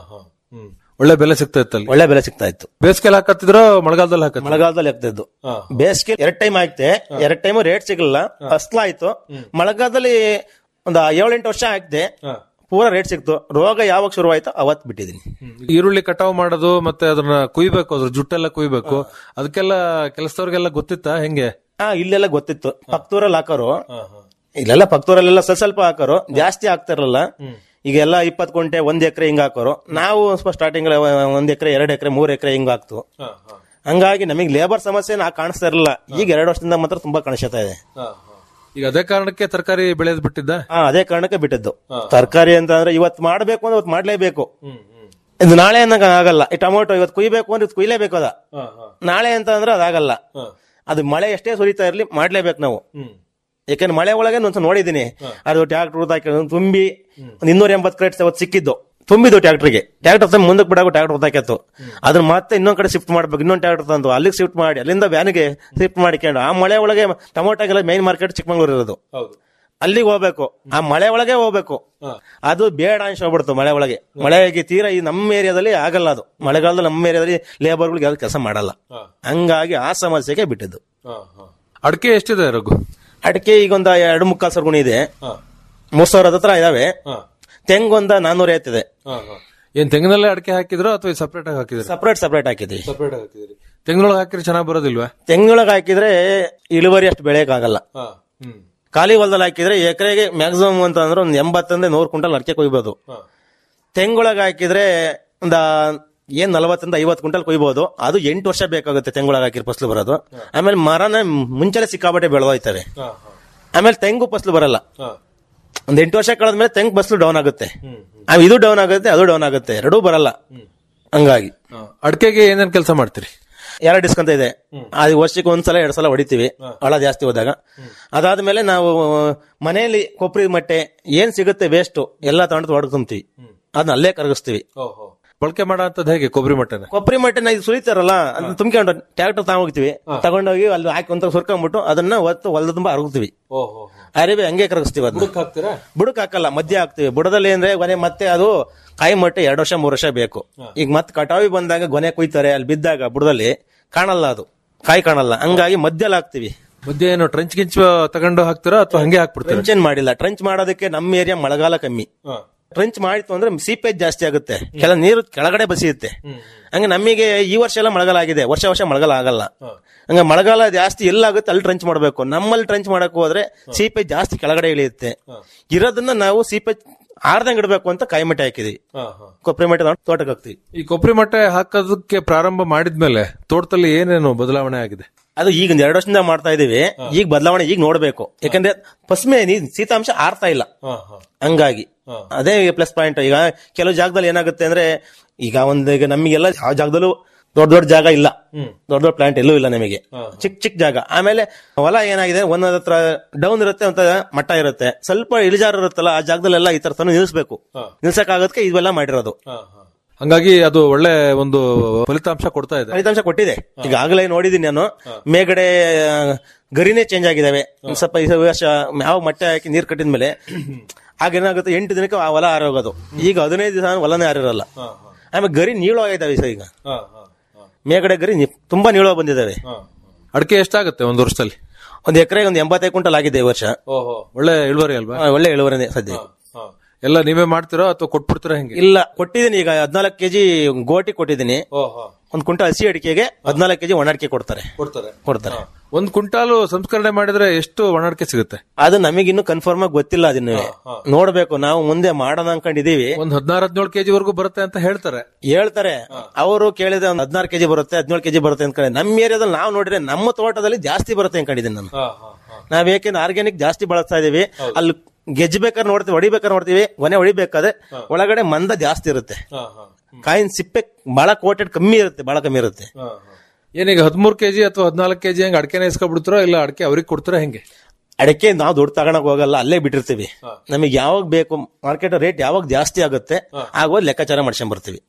ಒಳ್ಳೆ ಬೆಲೆ ಸಿಗ್ತಾ ಇತ್ತಲ್ಲಿ ಒಳ್ಳೆ ಬೆಲೆ ಸಿಗ್ತಾ ಇತ್ತು ಬೇಸಿಗೆಲ್ ಹಾಕತ್ತಿದ್ರ ಮಳೆಗಾಲದಲ್ಲಿ ಹಾಕತ್ ಮಳೆಗಾಲದಲ್ಲಿ ಆಗ್ತಿದ್ದು ಬೇಸಿಗೆ ಎರಡ್ ಟೈಮ್ ಆಯ್ತೆ ಎರಡ್ ಟೈಮ್ ರೇಟ್ ಸಿಗಲಿಲ್ಲ ಫಸ್ಲಾಯ್ತು ಮಳೆಗಾಲದಲ್ಲಿ ಒಂದು ಏಳೆಂಟು ವರ್ಷ ಆಗ್ತೆ ಪೂರಾ ರೇಟ್ ಸಿಕ್ತು ರೋಗ ಯಾವಾಗ ಶುರು ಆಯ್ತು ಅವತ್ ಬಿಟ್ಟಿದೀನಿ ಈರುಳ್ಳಿ ಕಟಾವ್ ಮಾಡೋದು ಮತ್ತೆ ಅದನ್ನ ಕುಯ್ಬೇಕು ಅದ್ರ ಜುಟ್ಟೆಲ್ಲ ಕುಯ್ಬೇಕು ಅದಕ್ಕೆಲ್ಲ ಕೆಲಸದವ್ರಿಗೆಲ್ಲ ಗೊತ್ತಿತ್ತಾ ಹೆಂಗೆ ಹಾ ಇಲ್ಲೆಲ್ಲ ಗೊತ್ತಿತ್ತು ಪಕ್ತೂರಲ್ಲಿ ಹಾಕೋರು ಇಲ್ಲೆಲ್ಲ ಪಕ್ತೂರಲ್ಲೆಲ್ಲ ಸ್ವಲ್ಪ ಸ್ವಲ್ಪ ಹಾಕೋರು ಜಾಸ್ತಿ ಆಗ್ತಿರಲಿಲ್ಲ ಈಗ ಎಲ್ಲ ಇಪ್ಪತ್ ಕುಂಟೆ ಒಂದ್ ಎಕರೆ ಹಿಂಗ್ ಹಾಕೋರು ನಾವು ಸ್ವಲ್ಪ ಸ್ಟಾರ್ಟಿಂಗ್ ಒಂದ್ ಎಕರೆ ಎರಡ್ ಎಕರೆ ಮೂರ್ ಎಕರೆ ಹಿಂಗ್ ಹಾಕ್ತು ಹಂಗಾಗಿ ನಮಗೆ ಲೇಬರ್ ಸಮಸ್ಯೆ ನಾ ಕಾಣಿಸ್ತಾ ಇರಲಿಲ್ಲ ಈಗ ಎರಡು ವರ್ಷದಿಂದ ಮಾತ್ರ ತುಂಬಾ ಕಾಣಿಸ್ತಾ ಇದೆ ಈಗ ಅದೇ ಕಾರಣಕ್ಕೆ ತರಕಾರಿ ಬೆಳೆಯೋದು ಬಿಟ್ಟಿದ್ದ ಹಾ ಅದೇ ಕಾರಣಕ್ಕೆ ಬಿಟ್ಟದ್ದು ತರಕಾರಿ ಅಂತ ಅಂದ್ರೆ ಇವತ್ತು ಮಾಡಬೇಕು ಅಂದ್ರೆ ಇವತ್ತು ಮಾಡ್ಲೇಬೇಕು ಇದು ನಾಳೆ ಅನ್ನಕ ಆಗಲ್ಲ ಈ ಟೊಮೊಟೊ ಇವತ್ತು ಕುಯ್ಬೇಕು ಅಂದ್ರೆ ಇವತ್ತು ಕುಯ್ಲೇಬೇಕು ಅದ ನಾಳೆ ಅಂತ ಅಂದ್ರೆ ಅದಾಗಲ್ಲ ಅದು ಮಳೆ ಎಷ್ಟೇ ಸುರಿತಾ ಇರ್ಲಿ ಮಾಡ್ಲೇಬೇಕು ನಾವು ಯಾಕಂದ್ರೆ ಮಳೆ ಒಳಗೆ ಒಂದ್ಸಲ ನೋಡಿದೀನಿ ಅದು ಟ್ಯಾಕ್ಟರ್ ಹಾಕಿ ತುಂಬಿ ಒಂದ್ ಇನ್ನೂರ ಎಂಬತ್ತು ಕ್ರೇಟ್ಸ್ ಅವತ್ತು ಸಿಕ್ಕಿದ್ದು ತುಂಬಿದ್ದು ಟ್ಯಾಕ್ಟರ್ಗೆ ಟ್ಯಾಕ್ಟರ್ ಮುಂದಕ್ಕೆ ಬಿಡಾಕ ಟ್ಯಾಕ್ಟರ್ ಹೊತ್ತಾಕಿತ್ತು ಅದನ್ನ ಮತ್ತೆ ಇನ್ನೊಂದ್ ಕಡೆ ಶಿಫ್ಟ್ ಮಾಡ್ಬೇಕು ಇನ್ನೊಂದು ಟ್ಯಾಕ್ಟರ್ ತಂದು ಅಲ್ಲಿಗೆ ಶಿಫ್ಟ್ ಮಾಡಿ ಅಲ್ಲಿಂದ ವ್ಯಾನಿಗೆ ಶಿಫ್ಟ್ ಮಾಡಿಕೊಂಡು ಆ ಮಳೆ ಒಳಗೆ ಟೊಮೊಟೊಗೆಲ್ಲ ಮೇನ್ ಮಾರ್ಕೆಟ್ ಚಿಕ್ಕಮಂಗ್ಳೂರ್ ಇರೋದು ಅಲ್ಲಿಗೆ ಹೋಗ್ಬೇಕು ಆ ಮಳೆ ಒಳಗೆ ಹೋಗ್ಬೇಕು ಅದು ಬೇಡ ಅನ್ಸ್ ಹೋಗ್ಬಿಡ್ತು ಮಳೆ ಒಳಗೆ ಮಳೆಗೆ ತೀರಾ ಈ ನಮ್ಮ ಏರಿಯಾದಲ್ಲಿ ಆಗಲ್ಲ ಅದು ಮಳೆಗಾಲದಲ್ಲಿ ನಮ್ಮ ಏರಿಯಾದಲ್ಲಿ ಲೇಬರ್ಗಳಿಗೆ ಯಾವ್ದು ಕೆಲಸ ಮಾಡಲ್ಲ ಹಂಗಾಗಿ ಆ ಸಮಸ್ಯೆಗೆ ಬಿಟ್ಟಿದ್ದು ಅಡಿಕೆ ಎಷ್ಟಿದೆ ರಘು ಅಡಿಕೆ ಈಗ ಒಂದು ಎರಡು ಮುಕ್ಕಾಲು ಸಾವಿರ ಗುಣಿ ಇದೆ ಮೂರ್ ಸಾವಿರದ ಹತ್ರ ಇದಾವೆ ತೆಂಗೊಂದ ನಾನ್ನೂರ ಐವತ್ತಿದೆ ಏನ್ ತೆಂಗಿನಲ್ಲೇ ಅಡಿಕೆ ಹಾಕಿದ್ರೋ ಅಥವಾ ಸಪರೇಟ್ ಆಗಿ ಹಾಕಿದ್ರೆ ಸಪರೇಟ್ ಸಪರೇಟ್ ಹಾಕಿದ್ವಿ ಸಪರೇಟ್ ಹಾಕಿದ್ರಿ ತೆಂಗಿನೊಳಗೆ ಹಾಕಿದ್ರೆ ಚೆನ್ನಾಗಿ ಬರೋದಿಲ್ವಾ ತೆಂಗಿನೊಳಗೆ ಹಾಕಿದ್ರೆ ಇಳುವರಿ ಅಷ್ಟು ಬೆಳೆಯಕ್ಕಾಗಲ್ಲ ಖಾಲಿ ಹೊಲದಲ್ಲಿ ಹಾಕಿದ್ರೆ ಎಕರೆಗೆ ಮ್ಯಾಕ್ಸಿಮಮ್ ಅಂತ ಅಂದ್ರೆ ಒಂದ್ ಎಂಬತ್ತರಿಂದ ನೂರು ಕ್ವಿಂಟಲ್ ಅಡಿಕೆ ಕೊಯ್ಬೋದು ತೆಂಗೊಳಗೆ ಹಾಕಿದ್ರೆ ಒಂದ ಏನ್ ನಲವತ್ತರಿಂದ ಐವತ್ತು ಕ್ವಿಂಟಲ್ ಕೊಯ್ಬೋದು ಅದು ಎಂಟು ವರ್ಷ ಬೇಕಾಗುತ್ತೆ ತೆಂಗೊಳಗೆ ಹಾಕಿರೋ ಫಸಲು ಬರೋದು ಆಮೇಲೆ ಮರನ ಮುಂಚೆನೆ ಸಿಕ್ಕಾಬಟ್ಟೆ ಬೆಳೆದೋಯ್ತವೆ ಆಮೇಲೆ ತೆಂಗು ಫಸಲು ಬರಲ್ಲ ಒಂದ್ ಎಂಟು ವರ್ಷ ಕಳೆದ್ಮೇಲೆ ತೆಂಗು ಫಸಲು ಡೌನ್ ಆಗುತ್ತೆ ಆ, ಇದು ಡೌನ್ ಆಗುತ್ತೆ ಅದು ಡೌನ್ ಆಗುತ್ತೆ ಎರಡೂ ಬರಲ್ಲ ಹಂಗಾಗಿ ಅಡಿಕೆಗೆ ಏನೇನ್ ಕೆಲಸ ಮಾಡ್ತೀರಿ ಎರಡು ಡಿಸ್ಕಂತ ಇದೆ ಅದು ವರ್ಷಕ್ಕೆ ಒಂದ್ಸಲ ಎರಡ್ ಸಲ ಹೊಡಿತೀವಿ ಹಳ ಜಾಸ್ತಿ ಹೋದಾಗ ಅದಾದ್ಮೇಲೆ ನಾವು ಮನೆಯಲ್ಲಿ ಕೊಬ್ಬರಿ ಮಟ್ಟೆ ಏನ್ ಸಿಗುತ್ತೆ ವೇಸ್ಟ್ ಎಲ್ಲ ತಗೊಂಡು ಹೊಡೆದು ತುಂಬ್ತೀವಿ ಅದನ್ನ ಅಲ್ಲೇ ಕರಗಿಸ್ತೀವಿ ಬಳಕೆ ಮಾಡೋಂಥದ್ದು ಹೇಗೆ ಕೊಬ್ಬರಿ ಮಟ್ಟನ ಕೊಬ್ಬರಿ ಮಟ್ಟೆನ ಇದು ಸುರಿತಾರಲ್ಲ ಅದನ್ನ ತುಂಬ್ಕೊಂಡು ಟ್ರ್ಯಾಕ್ಟರ್ ತಗೊಂಡೋಗ್ತೀವಿ ತಗೊಂಡೋಗಿ ಅಲ್ಲಿ ಹಾಕಿ ಅಂತ ಸುರ್ಕೊಂಡ್ಬಿಟ್ಟು ಅದನ್ನ ಒತ್ತು ಹೊಲದ ತುಂಬಾ ಅರಗ್ತೀವಿ ಅರಿವೆ ಹಂಗೆ ಕರಗಿಸ್ತೀವಿ ಅದನ್ನ ಹಾಕ್ತೀರಾ ಬುಡಕ್ ಹಾಕಲ್ಲ ಮಧ್ಯ ಹಾಕ್ತಿವಿ ಬುಡದಲ್ಲಿ ಅಂದ್ರೆ ಗೊನೆ ಮತ್ತೆ ಅದು ಕಾಯಿ ಮಟ್ಟೆ ಎರಡು ವರ್ಷ ಮೂರು ವರ್ಷ ಬೇಕು ಈಗ ಮತ್ತೆ ಕಟಾವಿ ಬಂದಾಗ ಗೊನೆ ಕುಯ್ತಾರೆ ಅಲ್ಲಿ ಬಿದ್ದಾಗ ಬುಡದಲ್ಲಿ ಕಾಣಲ್ಲ ಅದು ಕಾಯಿ ಕಾಣಲ್ಲ ಹಂಗಾಗಿ ಮಧ್ಯದಲ್ಲಿ ಹಾಕ್ತಿವಿ ಮಧ್ಯೆ ಏನು ಟ್ರಂಚ್ ಗಿಂಚ್ ತಗೊಂಡು ಹಾಕ್ತೀರಾ ಅಥವಾ ಹಂಗೆ ಹಾಕ್ಬಿಡ್ತೀರಾ ಟ್ರಂಚ್ ಏನ್ ಮಾಡಿಲ್ಲ ಟ್ರಂಚ್ ಮಾಡೋದಕ್ಕೆ ನಮ್ಮ ಏರಿಯಾ ಮಳೆಗಾಲ ಕಮ್ಮಿ ಟ್ರಂಚ್ ಮಾಡಿತ್ತು ಅಂದ್ರೆ ಸೀಪೇಜ್ ಜಾಸ್ತಿ ಆಗುತ್ತೆ ಕೆಲ ನೀರು ಕೆಳಗಡೆ ಬಸಿಯುತ್ತೆ ಹಂಗೆ ನಮಗೆ ಈ ವರ್ಷ ಎಲ್ಲ ಮಳೆಗಾಲ ಆಗಿದೆ ವರ್ಷ ವರ್ಷ ಮಳೆಗಾಲ ಆಗಲ್ಲ ಹಂಗ ಮಳೆಗಾಲ ಜಾಸ್ತಿ ಎಲ್ಲಾಗುತ್ತೆ ಅಲ್ಲಿ ಟ್ರಂಚ್ ಮಾಡಬೇಕು ನಮ್ಮಲ್ಲಿ ಟ್ರಂಚ್ ಮಾಡಕ್ ಹೋದ್ರೆ ಸೀಪೇಜ್ ಜಾಸ್ತಿ ಕೆಳಗಡೆ ಇಳಿಯುತ್ತೆ ಇರೋದನ್ನ ನಾವು ಸೀಪೇಜ್ ಆರ್ದಂಗ್ ಇಡಬೇಕು ಅಂತ ಕಾಯಿ ಮಟ್ಟೆ ಹಾಕಿದೀವಿ ಕೊಬ್ಬರಿ ಮಟ್ಟೆ ತಗೊಂಡು ತೋಟಕ್ಕೆ ಹಾಕ್ತಿವಿ ಈ ಕೊಬ್ಬರಿ ಮಟ್ಟೆ ಹಾಕೋದಕ್ಕೆ ಪ್ರಾರಂಭ ಮಾಡಿದ್ಮೇಲೆ ತೋಟದಲ್ಲಿ ಏನೇನು ಬದಲಾವಣೆ ಆಗಿದೆ ಅದು ಈಗ ಒಂದ್ ಎರಡು ವರ್ಷದಿಂದ ಮಾಡ್ತಾ ಇದೀವಿ ಈಗ ಬದಲಾವಣೆ ಈಗ ನೋಡ್ಬೇಕು ಯಾಕಂದ್ರೆ ಫಸ್ಮೆ ನೀ ಶೀತಾಂಶ ಆರ್ತಾ ಇಲ್ಲ ಹಂಗಾಗಿ ಅದೇ ಪ್ಲಸ್ ಪಾಯಿಂಟ್ ಈಗ ಕೆಲವು ಜಾಗದಲ್ಲಿ ಏನಾಗುತ್ತೆ ಅಂದ್ರೆ ಈಗ ಒಂದ್ ಈಗ ನಮಗೆಲ್ಲ ಯಾವ ಜಾಗದಲ್ಲೂ ದೊಡ್ಡ ದೊಡ್ಡ ಜಾಗ ಇಲ್ಲ ದೊಡ್ಡ ದೊಡ್ಡ ಪ್ಲಾಂಟ್ ಎಲ್ಲೂ ಇಲ್ಲ ನಮಗೆ ಚಿಕ್ಕ ಚಿಕ್ಕ ಜಾಗ ಆಮೇಲೆ ಹೊಲ ಏನಾಗಿದೆ ಒಂದೊಂದ್ ಹತ್ರ ಡೌನ್ ಇರುತ್ತೆ ಅಂತ ಮಟ್ಟ ಇರುತ್ತೆ ಸ್ವಲ್ಪ ಇಳಿಜಾರು ಇರುತ್ತಲ್ಲ ಆ ಜಾಗದಲ್ಲೆಲ್ಲ ಈ ತರ ತನ ನಿಲ್ಸ್ಬೇಕು ನಿಲ್ಸಕ್ ಆಗೋದಕ್ಕೆ ಇವೆಲ್ಲ ಮಾಡಿರೋದು ಹಂಗಾಗಿ ಅದು ಒಳ್ಳೆ ಒಂದು ಫಲಿತಾಂಶ ಕೊಡ್ತಾ ಇದೆ ಫಲಿತಾಂಶ ಕೊಟ್ಟಿದೆ ಈಗಾಗಲೇ ನೋಡಿದೀನಿ ನಾನು ಮೇಲ್ಗಡೆ ಆ, ಗರಿನೇ ಚೇಂಜ್ ಆಗಿದಾವೆ ಒಂದ್ ಸ್ವಲ್ಪ ಈ ವರ್ಷ ಯಾವ ಮಟ್ಟೆ ಹಾಕಿ ನೀರ್ ಕಟ್ಟಿದ್ಮೇಲೆ ಆಗ ಏನಾಗುತ್ತೆ ಎಂಟು ದಿನಕ್ಕೆ ಆ ಹೊಲ ಆರೋಗೋದು ಈಗ ಹದಿನೈದು ದಿವಸ ಹೊಲನೇ ಆರಿರಲ್ಲ ಆಮೇಲೆ ಗರಿ ನೀಳು ಆಗಿದಾವೆ ಸರ್ ಈಗ ಮೇಲ್ಗಡೆ ಗರಿ ನಿ- ತುಂಬಾ ನೀಳು ಬಂದಿದಾವೆ ಅಡಿಕೆ ಎಷ್ಟಾಗುತ್ತೆ ಒಂದು ವರ್ಷದಲ್ಲಿ ಒಂದ್ ಎಕರೆಗೆ ಒಂದು ಎಂಬತ್ತೈದು ಕ್ವಿಂಟಲ್ ಆಗಿದೆ ಈ ವರ್ಷ ಓಹೋ ಒಳ್ಳೆ ಇಳುವರಿ ಅಲ್ವಾ ಆ, ಒಳ್ಳೆ ಇಳುವರಿನೇ ಸದ್ಯ ಎಲ್ಲ ನೀವೇ ಮಾಡ್ತೀರೋ ಅಥವಾ ಕೊಟ್ಬಿಡ್ತೀರಾ ಹೆಂಗೆ ಇಲ್ಲ ಕೊಟ್ಟಿದ್ದೀನಿ ಈಗ ಹದಿನಾಲ್ಕು ಕೆಜಿ ಗೋಟಿ ಕೊಟ್ಟಿದ್ದೀನಿ ಒಂದ್ ಕುಂಟಲ್ ಹಸಿ ಅಡಿಕೆಗೆ ಹದಿನಾಲ್ಕು ಕೆಜಿ ಒಣ ಅಡಿಕೆ ಕೊಡ್ತಾರೆ ಕೊಡ್ತಾರೆ ಕೊಡ್ತಾರೆ ಒಂದ್ ಕ್ವಿಂಟಾಲು ಸಂಸ್ಕರಣೆ ಮಾಡಿದ್ರೆ ಎಷ್ಟು ಒಣ ಅಡಿಕೆ ಸಿಗುತ್ತೆ ಅದು ನಮಗಿನ್ನು ಕನ್ಫರ್ಮ್ ಆಗಿ ಗೊತ್ತಿಲ್ಲ ಅದನ್ನ ನೋಡ್ಬೇಕು ನಾವು ಮುಂದೆ ಮಾಡೋಣ ಅನ್ಕೊಂಡಿದೀವಿ ಒಂದ್ ಹದಿನಾರು ಹದಿನೇಳು ಕೆಜಿ ವರೆಗೂ ಬರುತ್ತೆ ಅಂತ ಹೇಳ್ತಾರೆ ಹೇಳ್ತಾರೆ ಅವರು ಕೇಳಿದ್ರೆ ಒಂದ್ ಹದಿನಾರು ಕೆಜಿ ಬರುತ್ತೆ ಹದಿನೇಳು ಕೆಜಿ ಬರುತ್ತೆ ಅನ್ಕೊಂಡೆ ನಮ್ಮ ಏರಿಯಾದಲ್ಲಿ ನಾವು ನೋಡಿದ್ರೆ ನಮ್ಮ ತೋಟದಲ್ಲಿ ಜಾಸ್ತಿ ಬರುತ್ತೆ ಅನ್ಕೊಂಡಿದ್ದೀನಿ ನಾನು ನಾವ್ ಏಕೆಂದ್ರೆ ಆರ್ಗ್ಯಾನಿಕ್ ಜಾಸ್ತಿ ಬಳಸ್ತಾ ಇದೀವಿ ಅಲ್ಲಿ ಗೆಜ್ಬೇಕಾದ್ರೆ ನೋಡ್ತೀವಿ ಹೊಡಿಬೇಕಾದ್ರೆ ನೋಡ್ತೀವಿ ಕೊನೆ ಹೊಡಿಬೇಕಾದ್ರೆ ಒಳಗಡೆ ಮಂದ ಜಾಸ್ತಿ ಇರುತ್ತೆ ಕಾಯಿನ ಸಿಪ್ಪೆ ಬಹಳ ಕೋಟೆಡ್ ಕಮ್ಮಿ ಇರುತ್ತೆ ಬಹಳ ಕಮ್ಮಿ ಇರುತ್ತೆ ಏನೀಗ ಹದಿಮೂರು ಕೆಜಿ ಅಥವಾ ಹದಿನಾಲ್ಕು ಕೆಜಿ ಹೆಂಗ್ ಅಡಿಕೆನ ಇಸ್ಕೊಬಿಡ್ತಾರೋ ಇಲ್ಲ ಅಡಿಕೆ ಅವ್ರಿಗೆ ಕೊಡ್ತಾರ ಹೆಂಗೆ ಅಡಿಕೆ ನಾವು ದುಡ್ಡು ತಗೊಳಕ್ ಹೋಗಲ್ಲ ಅಲ್ಲೇ ಬಿಟ್ಟಿರ್ತೀವಿ ನಮಗೆ ಯಾವಾಗ ಬೇಕು ಮಾರ್ಕೆಟ್ ರೇಟ್ ಯಾವಾಗ ಜಾಸ್ತಿ ಆಗುತ್ತೆ ಆಗೋದು ಲೆಕ್ಕಾಚಾರ ಮಾಡ್ಕೊಂಡ್ ಬರ್ತೀವಿ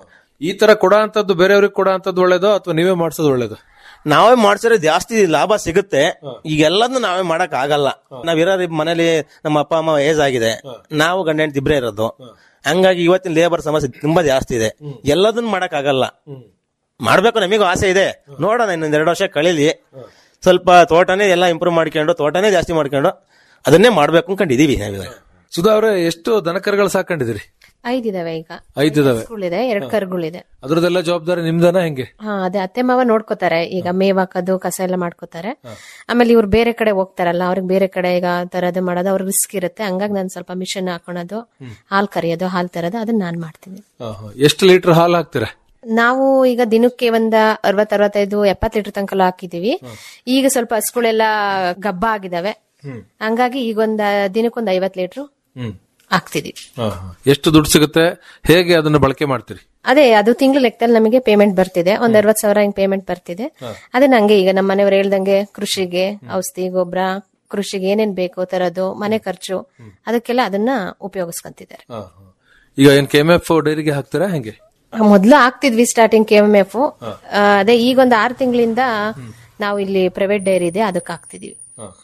ಈ ತರ ಕೊಡ ಅಂತದ್ದು ಬೇರೆಯವ್ರಿಗೆ ಕೊಡ ಅಂತದ್ದು ಒಳ್ಳೇದು ಅಥವಾ ನೀವೇ ಮಾಡ್ಸೋದು ಒಳ್ಳೇದು ನಾವೇ ಮಾಡ್ಸಿದ್ರೆ ಜಾಸ್ತಿ ಲಾಭ ಸಿಗುತ್ತೆ ಈಗ ಎಲ್ಲದನ್ನು ನಾವೇ ಮಾಡಕ್ ಆಗಲ್ಲ ನಾವ್ ಇರೋ ಮನೇಲಿ ನಮ್ಮ ಅಪ್ಪ ಅಮ್ಮ ಏಜ್ ಆಗಿದೆ ನಾವು ಗಂಡ ಹೆಂಡತಿ ಇಬ್ರೇ ಇರೋದು ಹಂಗಾಗಿ ಇವತ್ತಿನ ಲೇಬರ್ ಸಮಸ್ಯೆ ತುಂಬಾ ಜಾಸ್ತಿ ಇದೆ ಎಲ್ಲದನ್ನು ಮಾಡಕ್ ಆಗಲ್ಲ ಮಾಡ್ಬೇಕು ನಮಗೂ ಆಸೆ ಇದೆ ನೋಡೋಣ ಇನ್ನೊಂದ್ ಎರಡು ವರ್ಷ ಕಳೀಲಿ ಸ್ವಲ್ಪ ತೋಟನೇ ಎಲ್ಲ ಇಂಪ್ರೂವ್ ಮಾಡ್ಕೊಂಡು ತೋಟನೇ ಜಾಸ್ತಿ ಮಾಡ್ಕೊಂಡು ಅದನ್ನೇ ಮಾಡ್ಬೇಕು ಅನ್ಕೊಂಡಿದೀವಿ ನಾವಿವಾಗ ಸುಧಾ ಅವ್ರೆ ಎಷ್ಟು ದನಕರುಗಳು ಸಾಕೊಂಡಿದಿರಿ ಐದಿದಾವೆ ಈಗ ಐದ್ ಇದಾವೆ ಇದೆ ಎರಡ್ ಕರುಗಳಿದೆ ಅದ್ರದ್ದೆಲ್ಲ ಜವಾಬ್ದಾರಿ ನಿಮ್ದನ ಹೆಂಗೆ ಹಾ ಅದೇ ಅತ್ತೆ ಮಾವ ನೋಡ್ಕೋತಾರೆ ಈಗ ಮೇವ್ ಹಾಕೋದು ಕಸ ಎಲ್ಲ ಮಾಡ್ಕೋತಾರೆ ಆಮೇಲೆ ಇವ್ರು ಬೇರೆ ಕಡೆ ಹೋಗ್ತಾರಲ್ಲ ಅವ್ರಿಗೆ ಬೇರೆ ಕಡೆ ಈಗ ತರದು ಮಾಡೋದು ಅವ್ರಿಗೆ ರಿಸ್ಕ್ ಇರುತ್ತೆ ಹಂಗಾಗಿ ನಾನು ಸ್ವಲ್ಪ ಮಿಷನ್ ಹಾಕೊಳೋದು ಹಾಲ್ ಕರಿಯೋದು ಹಾಲ್ ತರೋದು ಅದನ್ನ ನಾನ್ ಮಾಡ್ತೀನಿ ಎಷ್ಟು ಲೀಟರ್ ಹಾಲು ಹಾಕ್ತೀರಾ ನಾವು ಈಗ ದಿನಕ್ಕೆ ಒಂದ ಅರವತ್ ಅರವತ್ತೈದು ಎಪ್ಪತ್ ಲೀಟರ್ ತನಕ ಹಾಕಿದೀವಿ ಈಗ ಸ್ವಲ್ಪ ಹಸುಗಳೆಲ್ಲ ಗಬ್ಬ ಆಗಿದಾವೆ ಹಂಗಾಗಿ ಈಗ ಒಂದ್ ದಿನಕ್ಕೊಂದ್ ಐವತ್ ಲೀಟರ್ ಹ್ಮ್ ಹಾಕ್ತಿದೀವಿ ಹಾ, ಹಾ. ಎಷ್ಟು ದುಡ್ಡು ಸಿಗುತ್ತೆ ಹೇಗೆ ಅದನ್ನ ಬಳಕೆ ಮಾಡ್ತೀರಿ ಅದೇ ಅದು ತಿಂಗಳ ಲೆಕ್ಕದಲ್ಲಿ ನಮಗೆ ಪೇಮೆಂಟ್ ಬರ್ತಿದೆ ಒಂದ್ ಅರವತ್ ಸಾವಿರ ಹಿಂಗ್ ಪೇಮೆಂಟ್ ಬರ್ತಿದೆ ಅದನ್ನ ಹಂಗೆ ಈಗ ನಮ್ಮ ಮನೆಯವ್ರು ಹೇಳ್ದಂಗೆ ಕೃಷಿಗೆ ಔಷಧಿ ಗೊಬ್ಬರ ಕೃಷಿಗೆ ಏನೇನ್ ಬೇಕು ತರದು ಮನೆ ಖರ್ಚು ಅದಕ್ಕೆಲ್ಲ ಅದನ್ನ ಉಪಯೋಗಿಸ್ಕೊಂತಿದ್ದಾರೆ ಹಾ, ಹಾ. ಈಗ ಏನ್ ಕೆ ಎಂ ಎಫ್ ಡೈರಿಗೆ ಹಾಕ್ತೀರಾ ಹೆಂಗೆ ಮೊದ್ಲು ಆಗ್ತಿದ್ವಿ ಸ್ಟಾರ್ಟಿಂಗ್ ಕೆ ಎಂ ಎಫ್ ಅದೇ ಈಗ ಒಂದ್ ಆರು ತಿಂಗಳಿಂದ ನಾವು ಇಲ್ಲಿ ಪ್ರೈವೇಟ್ ಡೈರಿ ಇದೆ ಅದಕ್ಕೆ ಹಾಕ್ತಿದೀವಿ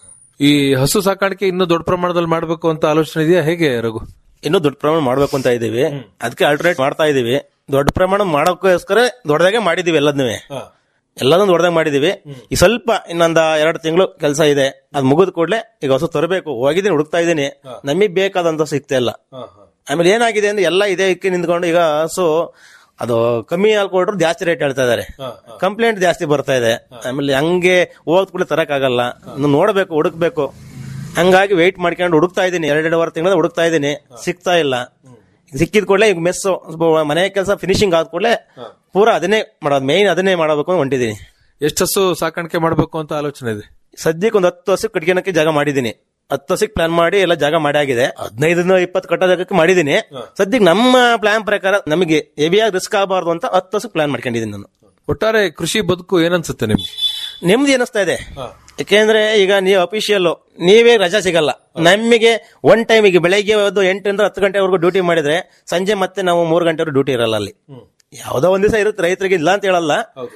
ಈ ಹಸು ಸಾಕಾಣಿಕೆ ಇನ್ನೂ ದೊಡ್ಡ ಪ್ರಮಾಣದಲ್ಲಿ ಮಾಡಬೇಕು ಅಂತ ಆಲೋಚನೆ ಇದೆಯಾ ಹೇಗೆ ರಘು ಇನ್ನೂ ದೊಡ್ಡ ಪ್ರಮಾಣ ಮಾಡ್ಬೇಕು ಅಂತ ಇದೀವಿ ಅದಕ್ಕೆ ಅಲ್ಟರ್ನೇಟ್ ಮಾಡ್ತಾ ಇದೀವಿ ದೊಡ್ಡ ಪ್ರಮಾಣ ಮಾಡೋಕ್ಕೋಸ್ಕರ ದೊಡ್ಡದಾಗೆ ಮಾಡಿದೀವಿ ಎಲ್ಲದನ್ನೂ ಎಲ್ಲದನ್ನು ದೊಡ್ಡದಾಗಿ ಮಾಡಿದೀವಿ ಈ ಸ್ವಲ್ಪ ಇನ್ನೊಂದ ಎರಡು ತಿಂಗಳು ಕೆಲಸ ಇದೆ ಅದ್ ಮುಗಿದ ಕೂಡಲೇ ಈಗ ಹೊಸ ತರಬೇಕು ಹೋಗಿದ್ದೀನಿ ಹುಡುಕ್ತಾ ಇದ್ದೀನಿ ನಮಗೆ ಬೇಕಾದಂತ ಸಿಗ್ತಾ ಇಲ್ಲ ಆಮೇಲೆ ಏನಾಗಿದೆ ಅಂದ್ರೆ ಎಲ್ಲ ಇದೇ ಇಕ್ಕಿ ನಿಂತ್ಕೊಂಡು ಈಗ ಹಸು ಅದು ಕಮ್ಮಿ ಹಾಲು ಕೊಟ್ರು ಜಾಸ್ತಿ ರೇಟ್ ಹೇಳ್ತಾ ಇದಾರೆ ಕಂಪ್ಲೇಂಟ್ ಜಾಸ್ತಿ ಬರ್ತಾ ಇದೆ ಆಮೇಲೆ ಹಂಗೆ ಹೋದ್ ಕೂಡ ತರಕ್ ಆಗಲ್ಲ ಇನ್ನು ನೋಡ್ಬೇಕು ಹುಡುಕ್ಬೇಕು ಹಂಗಾಗಿ ವೆಯ್ಟ್ ಮಾಡ್ಕೊಂಡು ಹುಡುಕ್ತಾ ಇದ್ದೀನಿ ಎರಡೆರಡುವರೆ ತಿಂಗಳ ಹುಡುಕ್ತಾ ಇದ್ದೀನಿ ಸಿಗ್ತಾ ಇಲ್ಲ ಸಿಕ್ಕಿದ ಕೂಡಲೇ ಈಗ ಮೆಸ್ಸು ಸ್ವಲ್ಪ ಮನೆ ಕೆಲಸ ಫಿನಿಶಿಂಗ್ ಆದ ಕೂಡಲೇ ಪೂರಾ ಅದನ್ನೇ ಮಾಡೋದು ಮೇಯ್ನ್ ಅದನ್ನೇ ಮಾಡಬೇಕು ಅಂತ ಹೊಂಟಿದ್ದೀನಿ ಎಷ್ಟು ಹಸು ಸಾಕಾಣಿಕೆ ಮಾಡಬೇಕು ಅಂತ ಆಲೋಚನೆ ಇದೆ ಸದ್ಯಕ್ಕೆ ಒಂದು ಹತ್ತು ಹಸು ಕಟ್ಕೊಳಕ್ಕೆ ಜಾಗ ಮಾಡಿದ್ದೀನಿ ಹತ್ತು ಹಸಿಗೆ ಪ್ಲಾನ್ ಮಾಡಿ ಎಲ್ಲ ಜಾಗ ಮಾಡಿ ಆಗಿದೆ ಹದಿನೈದರಿಂದ ಇಪ್ಪತ್ತು ಕಟ್ಟ ಜಾಗಕ್ಕೆ ಮಾಡಿದ್ದೀನಿ ಸದ್ಯಕ್ಕೆ ನಮ್ಮ ಪ್ಲಾನ್ ಪ್ರಕಾರ ನಮಗೆ ಹೆವಿಯಾಗಿ ರಿಸ್ಕ್ ಆಗಬಾರ್ದು ಅಂತ ಹತ್ತು ಹಸು ಪ್ಲಾನ್ ಮಾಡ್ಕೊಂಡಿದ್ದೀನಿ ನಾನು ಒಟ್ಟಾರೆ ಕೃಷಿ ಬದುಕು ಏನನ್ಸುತ್ತೆ ನಿಮ್ಗೆ ನೆಮ್ಮದಿ ಅನಿಸ್ತಾ ಇದೆ ಯಾಕೆಂದ್ರೆ ಈಗ ನೀವು ಅಫಿಷಿಯಲ್ ನೀವೇ ರಜಾ ಸಿಗಲ್ಲ ನಮಗೆ ಒನ್ ಟೈಮ್ ಈಗ ಬೆಳಗ್ಗೆ ಒಂದು ಎಂಟರಿಂದ ಹತ್ತು ಗಂಟೆವರೆಗೂ ಡ್ಯೂಟಿ ಮಾಡಿದ್ರೆ ಸಂಜೆ ಮತ್ತೆ ನಾವು ಮೂರು ಗಂಟೆವರೆಗೂ ಡ್ಯೂಟಿ ಇರಲ್ಲ ಅಲ್ಲಿ ಯಾವ್ದೋ ಒಂದ್ ದಿವಸ ಇರುತ್ತೆ ರೈತರಿಗೆ ಇಲ್ಲ ಅಂತ ಹೇಳಲ್ಲ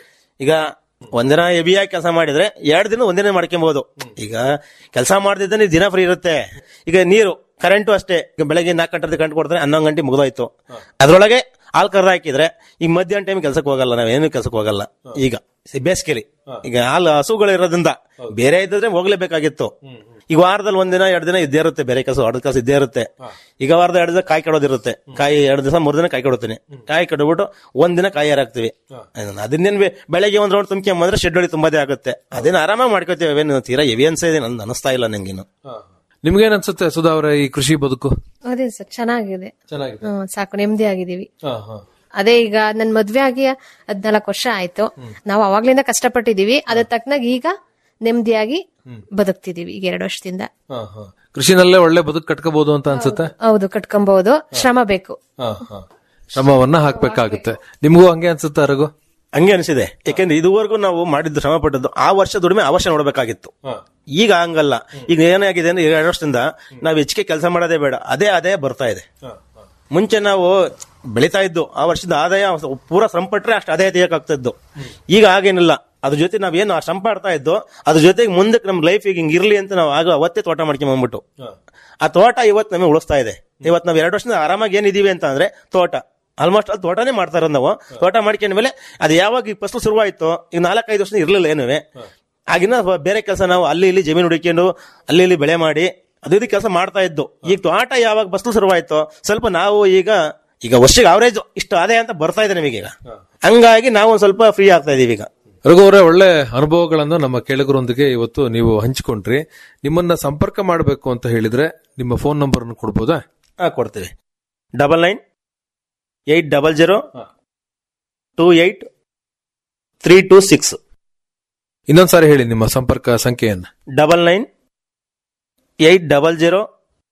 ಈಗ ಒಂದಿನ ಹೆವಿಯಾಗಿ ಕೆಲಸ ಮಾಡಿದ್ರೆ ಎರಡು ದಿನ ಒಂದಿನ ಮಾಡ್ಕೊಬಹುದು ಈಗ ಕೆಲಸ ಮಾಡ್ದಿದ್ದ ನೀವು ದಿನ ಫ್ರೀ ಇರುತ್ತೆ ಈಗ ನೀರು ಕರೆಂಟು ಅಷ್ಟೇ ಈಗ ಬೆಳಗ್ಗೆ ನಾಲ್ಕು ಗಂಟೆ ಕರೆಂಟ್ ಕೊಡ್ತಾರೆ ಹನ್ನೊಂದು ಗಂಟೆ ಮುಗಿದೋಯ್ತು ಅದ್ರೊಳಗೆ ಹಾಲ್ ಕರ್ದ ಹಾಕಿದ್ರೆ ಈಗ ಮಧ್ಯಾಹ್ನ ಟೈಮ್ ಕೆಲ್ಸಕ್ಕೆ ಹೋಗಲ್ಲ ನಾವೇನು ಕೆಲ್ಸಕ್ಕೆ ಹೋಗಲ್ಲ ಈಗ ಬೇಸಿಗೆಲಿ ಈಗ ಹಾಲು ಹಸುಗಳು ಇರೋದ್ರಿಂದ ಬೇರೆ ಇದ್ದಿದ್ರೆ ಹೋಗ್ಲೇಬೇಕಾಗಿತ್ತು ಈಗ ವಾರದಲ್ಲಿ ಒಂದಿನ ಎರಡು ದಿನ ಇದ್ದೇ ಇರುತ್ತೆ ಬೇರೆ ಕೆಲಸ ಹೊಡೆದ ಕೆಲಸ ಇದ್ದೇ ಇರುತ್ತೆ ಈಗ ವಾರದ ಎರಡು ದಿನ ಕಾಯಿ ಕೆಡೋದಿರುತ್ತೆ ಕಾಯಿ ಎರಡು ದಿವಸ ಮೂರು ದಿನ ಕಾಯಿ ಕೆಡುತ್ತೀನಿ ಕಾಯಿ ಕೆಡಬಿಟ್ಟು ಒಂದ್ ದಿನ ಕಾಯಿ ಹಾಕ್ತಿವಿ ಅದನ್ನೇನ್ ಬೆ- ಬೆಳಗ್ಗೆ ಒಂದ್ ರೌಂಡ್ ತುಂಬ್ಕೊಂಬಂದ್ರೆ ಶೆಡ್ ಹೊಡಿ ತುಂಬಾದೇ ಆಗುತ್ತೆ ಅದೇನು ಆರಾಮಾಗಿ ಮಾಡ್ಕೋತೀವಿ ಅವೇನು ತೀರಾ ಹೆವಿ ಅನ್ಸಿದೆ ನನ್ ಅನಿಸ್ತಾ ಇಲ್ಲ ನಂಗೇನು ನಿಮ್ಗೇನ್ ಅನ್ಸುತ್ತೆ ಸುಧಾ ಅವರೇ ಈ ಕೃಷಿ ಬದುಕು ಅದೇ ಸರ್ ಚೆನ್ನಾಗಿದೆ ಚೆನ್ನಾಗಿದೆ ಹ್ಮ್, ಸಾಕು ನೆಮ್ಮದಿ ಆಗಿದೀವಿ ಹಾ, ಹಾ. ಅದೇ ಈಗ ನನ್ ಮದ್ವೆ ಆಗಿ ಹದ್ನಾಲ್ಕು ವರ್ಷ ಆಯ್ತು ನಾವು ಅವಾಗ್ಲಿಂದ ಕಷ್ಟಪಟ್ಟಿದೀವಿ ಅದ್ರ ತಕ್ಕನಾಗ ಈಗ ನೆಮ್ಮದಿಯಾಗಿ ಬದುಕ್ತಿದೀವಿ ಈಗ ಎರಡು ವರ್ಷದಿಂದ ಹಾ, ಹಾ. ಕೃಷಿನಲ್ಲೇ ಒಳ್ಳೆ ಬದುಕು ಕಟ್ಕೋಬಹುದು ಅಂತ ಅನ್ಸುತ್ತೆ ಹೌದು ಕಟ್ಕೊಬಹುದು ಶ್ರಮ ಬೇಕು ಹಾ, ಹಾ. ಶ್ರಮವನ್ನ ಹಾಕ್ಬೇಕಾಗುತ್ತೆ ನಿಮ್ಗೂ ಹಂಗೆ ಅನ್ಸುತ್ತಾ ರಘು ಹಂಗೆ ಅನಿಸಿದೆ ಯಾಕೆಂದ್ರೆ ಇದುವರೆಗೂ ನಾವು ಮಾಡಿದ್ದು ಶ್ರಮ ಪಟ್ಟದ್ದು ಆ ವರ್ಷ ದುಡಿಮೆ ಆ ವರ್ಷ ನೋಡ್ಬೇಕಾಗಿತ್ತು ಈಗ ಹಂಗಲ್ಲ ಈಗ ಏನಾಗಿದೆ ಅಂದ್ರೆ ಎರಡು ವರ್ಷದಿಂದ ನಾವು ಹೆಚ್ಚಿಗೆ ಕೆಲಸ ಮಾಡೋದೇ ಬೇಡ ಅದೇ ಅದೇ ಬರ್ತಾ ಇದೆ ಮುಂಚೆ ನಾವು ಬೆಳಿತಾ ಇದ್ದು ಆ ವರ್ಷದ ಆದಾಯ ಪೂರ ಶ್ರಮ ಪಟ್ರೆ ಅಷ್ಟು ಆದಾಯ ತೆಗಿಯಕ್ಕಾಗ್ತಾ ಇದ್ದು ಈಗ ಹಾಗೇನಿಲ್ಲ ಅದ್ರ ಜೊತೆ ನಾವೇನು ಆ ಶ್ರಮ ಪಡ್ತಾ ಇದ್ದೋ ಅದ್ರ ಜೊತೆಗೆ ಮುಂದಕ್ಕೆ ನಮ್ಮ ಲೈಫ್ ಈಗ ಹಿಂಗ್ ಇರ್ಲಿ ಅಂತ ನಾವು ಆಗ ಅವತ್ತೇ ತೋಟ ಮಾಡ್ಕೊಂಡ್ ಬಂದ್ಬಿಟ್ಟು ಆ ತೋಟ ಇವತ್ತು ನಮಗೆ ಉಳಿಸ್ತಾ ಇದೆ ಇವತ್ತು ನಾವು ಎರಡು ವರ್ಷದಿಂದ ಆರಾಮಾಗಿ ಏನಿದೀವಿ ಅಂತ ಅಂದ್ರೆ ತೋಟ ಆಲ್ಮೋಸ್ಟ್ ಅಲ್ಲಿ ತೋಟನೇ ಮಾಡ್ತಾ ಇರೋದು ನಾವು ತೋಟ ಮಾಡ್ಕೊಂಡ ಮೇಲೆ ಅದು ಯಾವಾಗ ಈ ಫಸಲು ಶುರುವಾಯ್ತು ಈಗ ನಾಲ್ಕೈದು ವರ್ಷ ಇರ್ಲಿಲ್ಲ ಏನುವೆ ಆಗಿನ ಬೇರೆ ಕೆಲಸ ನಾವು ಅಲ್ಲಿ ಇಲ್ಲಿ ಜಮೀನು ಹುಡುಕೊಂಡು ಅಲ್ಲಿ ಇಲ್ಲಿ ಬೆಳೆ ಮಾಡಿ ಅದು ಇದು ಕೆಲಸ ಮಾಡ್ತಾ ಇದ್ದು ಈಗ ತೋಟ ಯಾವಾಗ ಫಸಲು ಶುರುವಾಯ್ತು ಸ್ವಲ್ಪ ನಾವು ಈಗ ಈಗ ವರ್ಷಕ್ಕೆ ಅವರೇಜ್ ಇಷ್ಟು ಆದಾಯ ಅಂತ ಬರ್ತಾ ಇದೆ ನಮಗೀಗ ಹಂಗಾಗಿ ನಾವು ಒಂದ್ ಸ್ವಲ್ಪ ಫ್ರೀ ಆಗ್ತಾ ಇದೀವಿ ಈಗ ರಘು ಅವರೇ ಒಳ್ಳೆ ಅನುಭವಗಳನ್ನು ನಮ್ಮ ಕೇಳುಗರೊಂದಿಗೆ ಇವತ್ತು ನೀವು ಹಂಚಿಕೊಂಡ್ರಿ ನಿಮ್ಮನ್ನ ಸಂಪರ್ಕ ಮಾಡಬೇಕು ಅಂತ ಹೇಳಿದ್ರೆ ನಿಮ್ಮ ಫೋನ್ ನಂಬರ್ ಕೊಡ್ಬೋದಾ ಹಾ ಕೊಡ್ತೀವಿ double nine eight double zero two eight three two six ಇನ್ನೊಂದ್ಸಾರಿ ಹೇಳಿ ನಿಮ್ಮ ಸಂಪರ್ಕ ಸಂಖ್ಯೆಯನ್ನ double nine eight double zero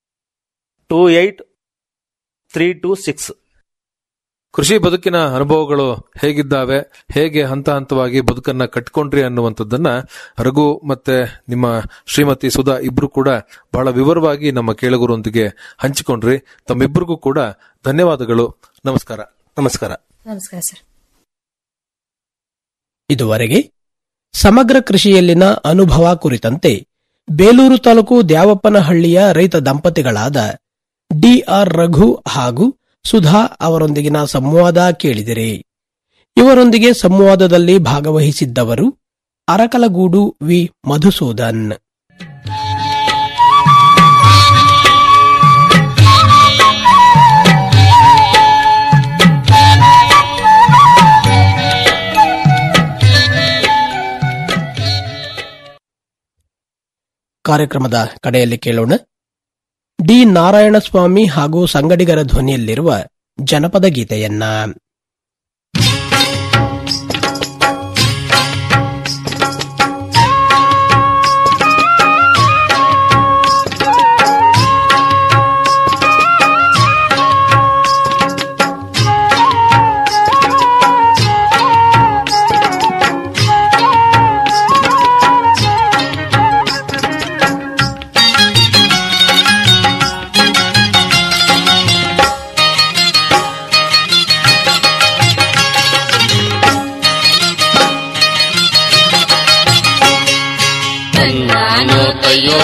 two eight three two six ಕೃಷಿ ಬದುಕಿನ ಅನುಭವಗಳು ಹೇಗಿದ್ದಾವೆ ಹೇಗೆ ಹಂತ ಹಂತವಾಗಿ ಬದುಕನ್ನ ಕಟ್ಕೊಂಡ್ರಿ ಅನ್ನುವಂಥದ್ದನ್ನ ರಘು ಮತ್ತೆ ನಿಮ್ಮ ಶ್ರೀಮತಿ ಸುಧಾ ಇಬ್ರು ಕೂಡ ಬಹಳ ವಿವರವಾಗಿ ನಮ್ಮ ಕೇಳುಗರೊಂದಿಗೆ ಹಂಚಿಕೊಂಡ್ರಿ ತಮ್ಮಿಬ್ಬರಿಗೂ ಕೂಡ ಧನ್ಯವಾದಗಳು ನಮಸ್ಕಾರ ನಮಸ್ಕಾರ ನಮಸ್ಕಾರ ಸರ್ ಇದುವರೆಗೆ ಸಮಗ್ರ ಕೃಷಿಯಲ್ಲಿನ ಅನುಭವ ಕುರಿತಂತೆ ಬೇಲೂರು ತಾಲೂಕು ದ್ಯಾವಪ್ಪನಹಳ್ಳಿಯ ರೈತ ದಂಪತಿಗಳಾದ ಡಿಆರ್ ರಘು ಹಾಗೂ ಸುಧಾ ಅವರೊಂದಿಗಿನ ಸಂವಾದ ಕೇಳಿದಿರಿ ಇವರೊಂದಿಗೆ ಸಂವಾದದಲ್ಲಿ ಭಾಗವಹಿಸಿದ್ದವರು ಅರಕಲಗೂಡು ವಿ ಮಧುಸೂದನ್ ಕಾರ್ಯಕ್ರಮದ ಕಡೆಯಲ್ಲಿ ಕೇಳೋಣ ಡಿ ನಾರಾಯಣಸ್ವಾಮಿ ಹಾಗೂ ಸಂಗಡಿಗರ ಧ್ವನಿಯಲ್ಲಿರುವ ಜನಪದ ಗೀತೆಯನ್ನ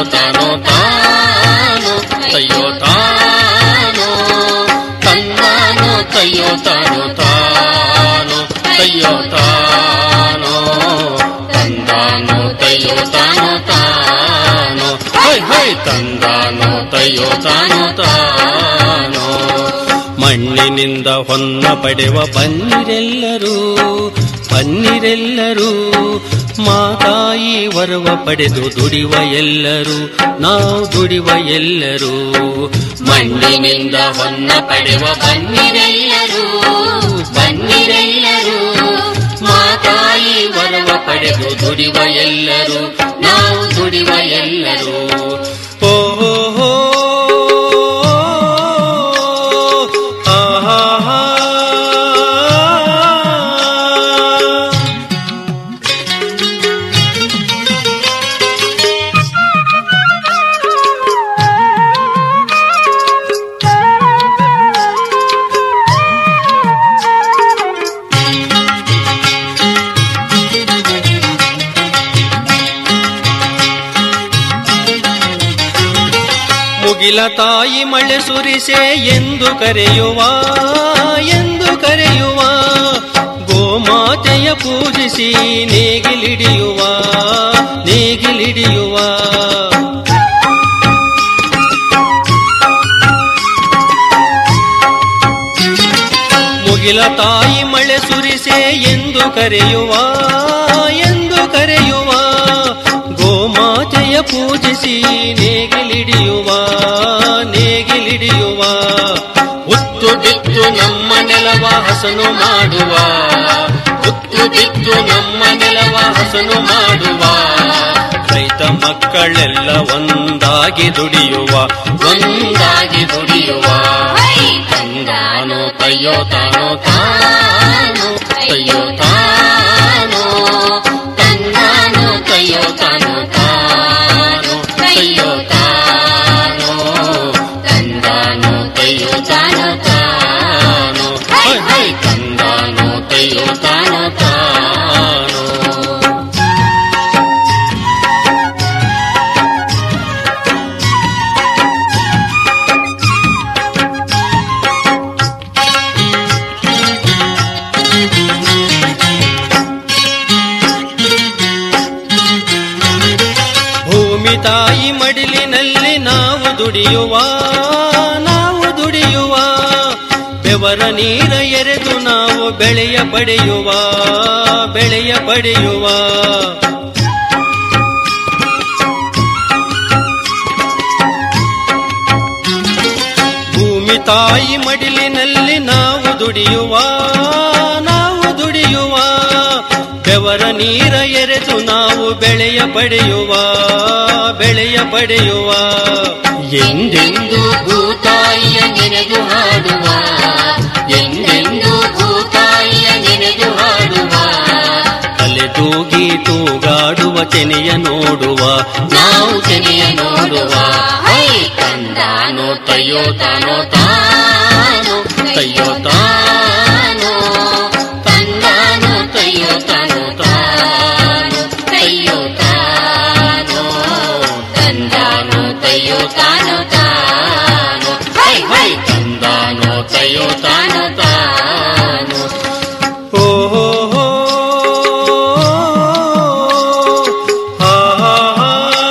ತಾನೋ ತಾನೋ ತಯ್ಯೋ ತಾನೋ ತಂದಾನೋ ತಯ್ಯೋ ತಾನೋ ತಾನೋ ತಯ್ಯೋ ತಾನೋ ತಂದಾನೋ ತಯ್ಯೋ ತಾನೋ ತಾನೋ ಹೈ ಹೈ ತಂದಾನೋ ತಯ್ಯೋ ತಾನೋ ತಾನೋ ಮಣ್ಣಿನಿಂದ ಹೊನ್ನ ಪಡೆವ ಬನ್ನಿರೆಲ್ಲರೂ ಬನ್ನಿರೆಲ್ಲರೂ ಮಾತಾಯಿ ವರವ ಪಡೆದು ದುಡಿವ ಎಲ್ಲರೂ ನಾವು ದುಡಿವ ಎಲ್ಲರೂ ಮಣ್ಣಿನಿಂದ ಹೊನ್ನ ಪಡೆವ ಬನ್ನಿರೆಲ್ಲರೂ ಬನ್ನಿರೆಲ್ಲರೂ ಮಾತಾಯಿ ವರವ ಪಡೆದು ದುಡಿವ ಎಲ್ಲರೂ ನಾವು ದುಡಿವ ಎಲ್ಲರೂ ಓ ಹೋ ಹೋ ಆಹಾ ಮುಗಿಲ ತಾಯಿ ಮಳೆ ಸುರಿಸೆ ಎಂದು ಕರೆಯುವ ಎಂದು ಕರೆಯುವ ಗೋಮಾತೆಯ ಪೂಜಿಸಿ ನೇಗಿಲಿಡಿಯುವ ನೇಗಿಲಿಡಿಯುವ ಮುಗಿಲ ತಾಯಿ ಮಳೆ ಸುರಿಸೆ ಎಂದು ಕರೆಯುವ ಎಂದು ಕರೆಯುವ ಗೋಮಾತೆಯ ಪೂಜಿಸಿ ನೇಗಿಲಿಡಿಯುವ ನೇಗಿಲಿಡಿಯುವ ಉತ್ತು ಬಿತ್ತು ನಮ್ಮ ನೆಲವ ಹಸನು ಮಾಡುವ ಉತ್ತು ಬಿತ್ತು ನಮ್ಮ ನೆಲವ ಹಸನು ಮಾಡುವ ರೈತ ಮಕ್ಕಳೆಲ್ಲ ಒಂದಾಗಿ ದುಡಿಯುವ ಒಂದಾಗಿ ದುಡಿಯುವ ತಂದಾನೋ ತಯ್ಯೋ ತಾನೋ ತಾನೋ ತಯ್ಯೋ ತಾನೋ ತಂದಾನೋ ತಯ್ಯೋ ತಾನೋ ತಾನೋ ತಯ್ಯೋ ತಾನೋ ತಂದಾನೋ ತಯ್ಯೋ ತಾನೋ ತಾನೋ ಹೈ ಹೈ ತಂದಾನೋ ತಯ್ಯೋ ತಾನೋ ತಾನೋ ಭೂಮಿ ತಾಯಿ ಮಡಿಲಿನಲ್ಲಿ ನಾವು ದುಡಿಯುವ ನಾವು ದುಡಿಯುವ ಬೆವರ ನೀರ ಎರೆದು ನಾವು ಬೆಳೆಯ ಪಡೆಯುವ ಬೆಳೆಯ ಪಡೆಯುವ ಭೂಮಿ ತಾಯಿ ಮಡಿಲಿನಲ್ಲಿ ನಾವು ದುಡಿಯುವ ನಾವು ದುಡಿಯುವ ಬೆವರ ನೀರ ಎರೆದು ನಾವು ಬೆಳೆಯ ಪಡೆಯುವ ಬೆಳೆಯ ಪಡೆಯುವ ಎಂದೆಂದು ಭೂತಾಯಿಯ ನೆನೆದು ಹಾಡುವ ಎಂದೆಂದು ಭೂತಾಯಿಯ ನೆನೆದು ಹಾಡುವ ತಲೆ ತೂಗಿ ತೂಗಾಡುವ ತೆನೆಯ ನೋಡುವ ನಾವು ತೆನೆಯ ನೋಡುವ ಹೈ ತಂದಾನೋ ತಯ್ಯೋ ತಾನೋ ತಾನೋ ತಯ್ಯೋ ತಾನೋ ತಂದಾನೋ ತಯ್ಯೋ ತಾನೋ ತಾನೋ ತಯ್ಯೋ ತಾನೋ ತಂದಾನೋ ತಯ್ಯೋ ತಾನೋ ತಾನೋ ಹೈ ಹೈ ತಂದಾನೋ ತಯ್ಯೋ ತಾನೋ ತಾನೋ ಓ ಹೋ ಹೋ ಆ ಹಾ ಹಾ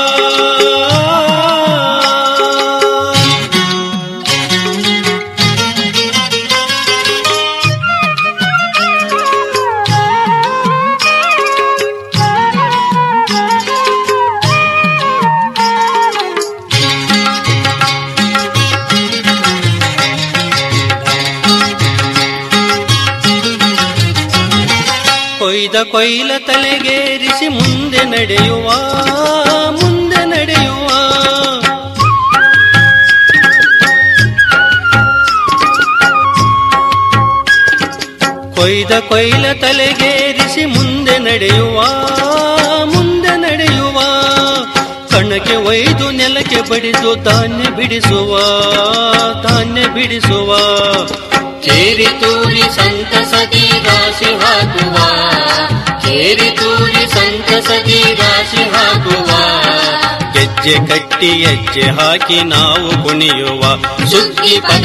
ಕೊಯ್ದ ಕೊಯ್ಲ ತಲೆಗೇರಿಸಿ ಮುಂದೆ ನಡೆಯುವ ಮುಂದೆ ನಡೆಯುವ ಕೊಯ್ದ ಕೊಯ್ಲ ತಲೆಗೇರಿಸಿ ಮುಂದೆ ನಡೆಯುವ ಮುಂದೆ ನಡೆಯುವ ಕಣಕ್ಕೆ ಒಯ್ದು ನೆಲಕ್ಕೆ ಬಡಿದು ಧಾನ್ಯ ಬಿಡಿಸುವ ಧಾನ್ಯ ಬಿಡಿಸುವ ಕೇರಿ ತೂರಿ ಸಂತಸದಿ ರಾಶಿ ಹಾಕುವ ಕೇರಿ ತೂರಿ ಸಂತಸದಿ ರಾಶಿ ಹಾಕುವ ಗೆಜ್ಜೆ ಗೆಜ್ಜೆ ಕಟ್ಟಿ ಹೆಜ್ಜೆ ಹಾಕಿ ನಾವು ಕುಣಿಯುವ ಸುಗ್ಗಿ ಪದ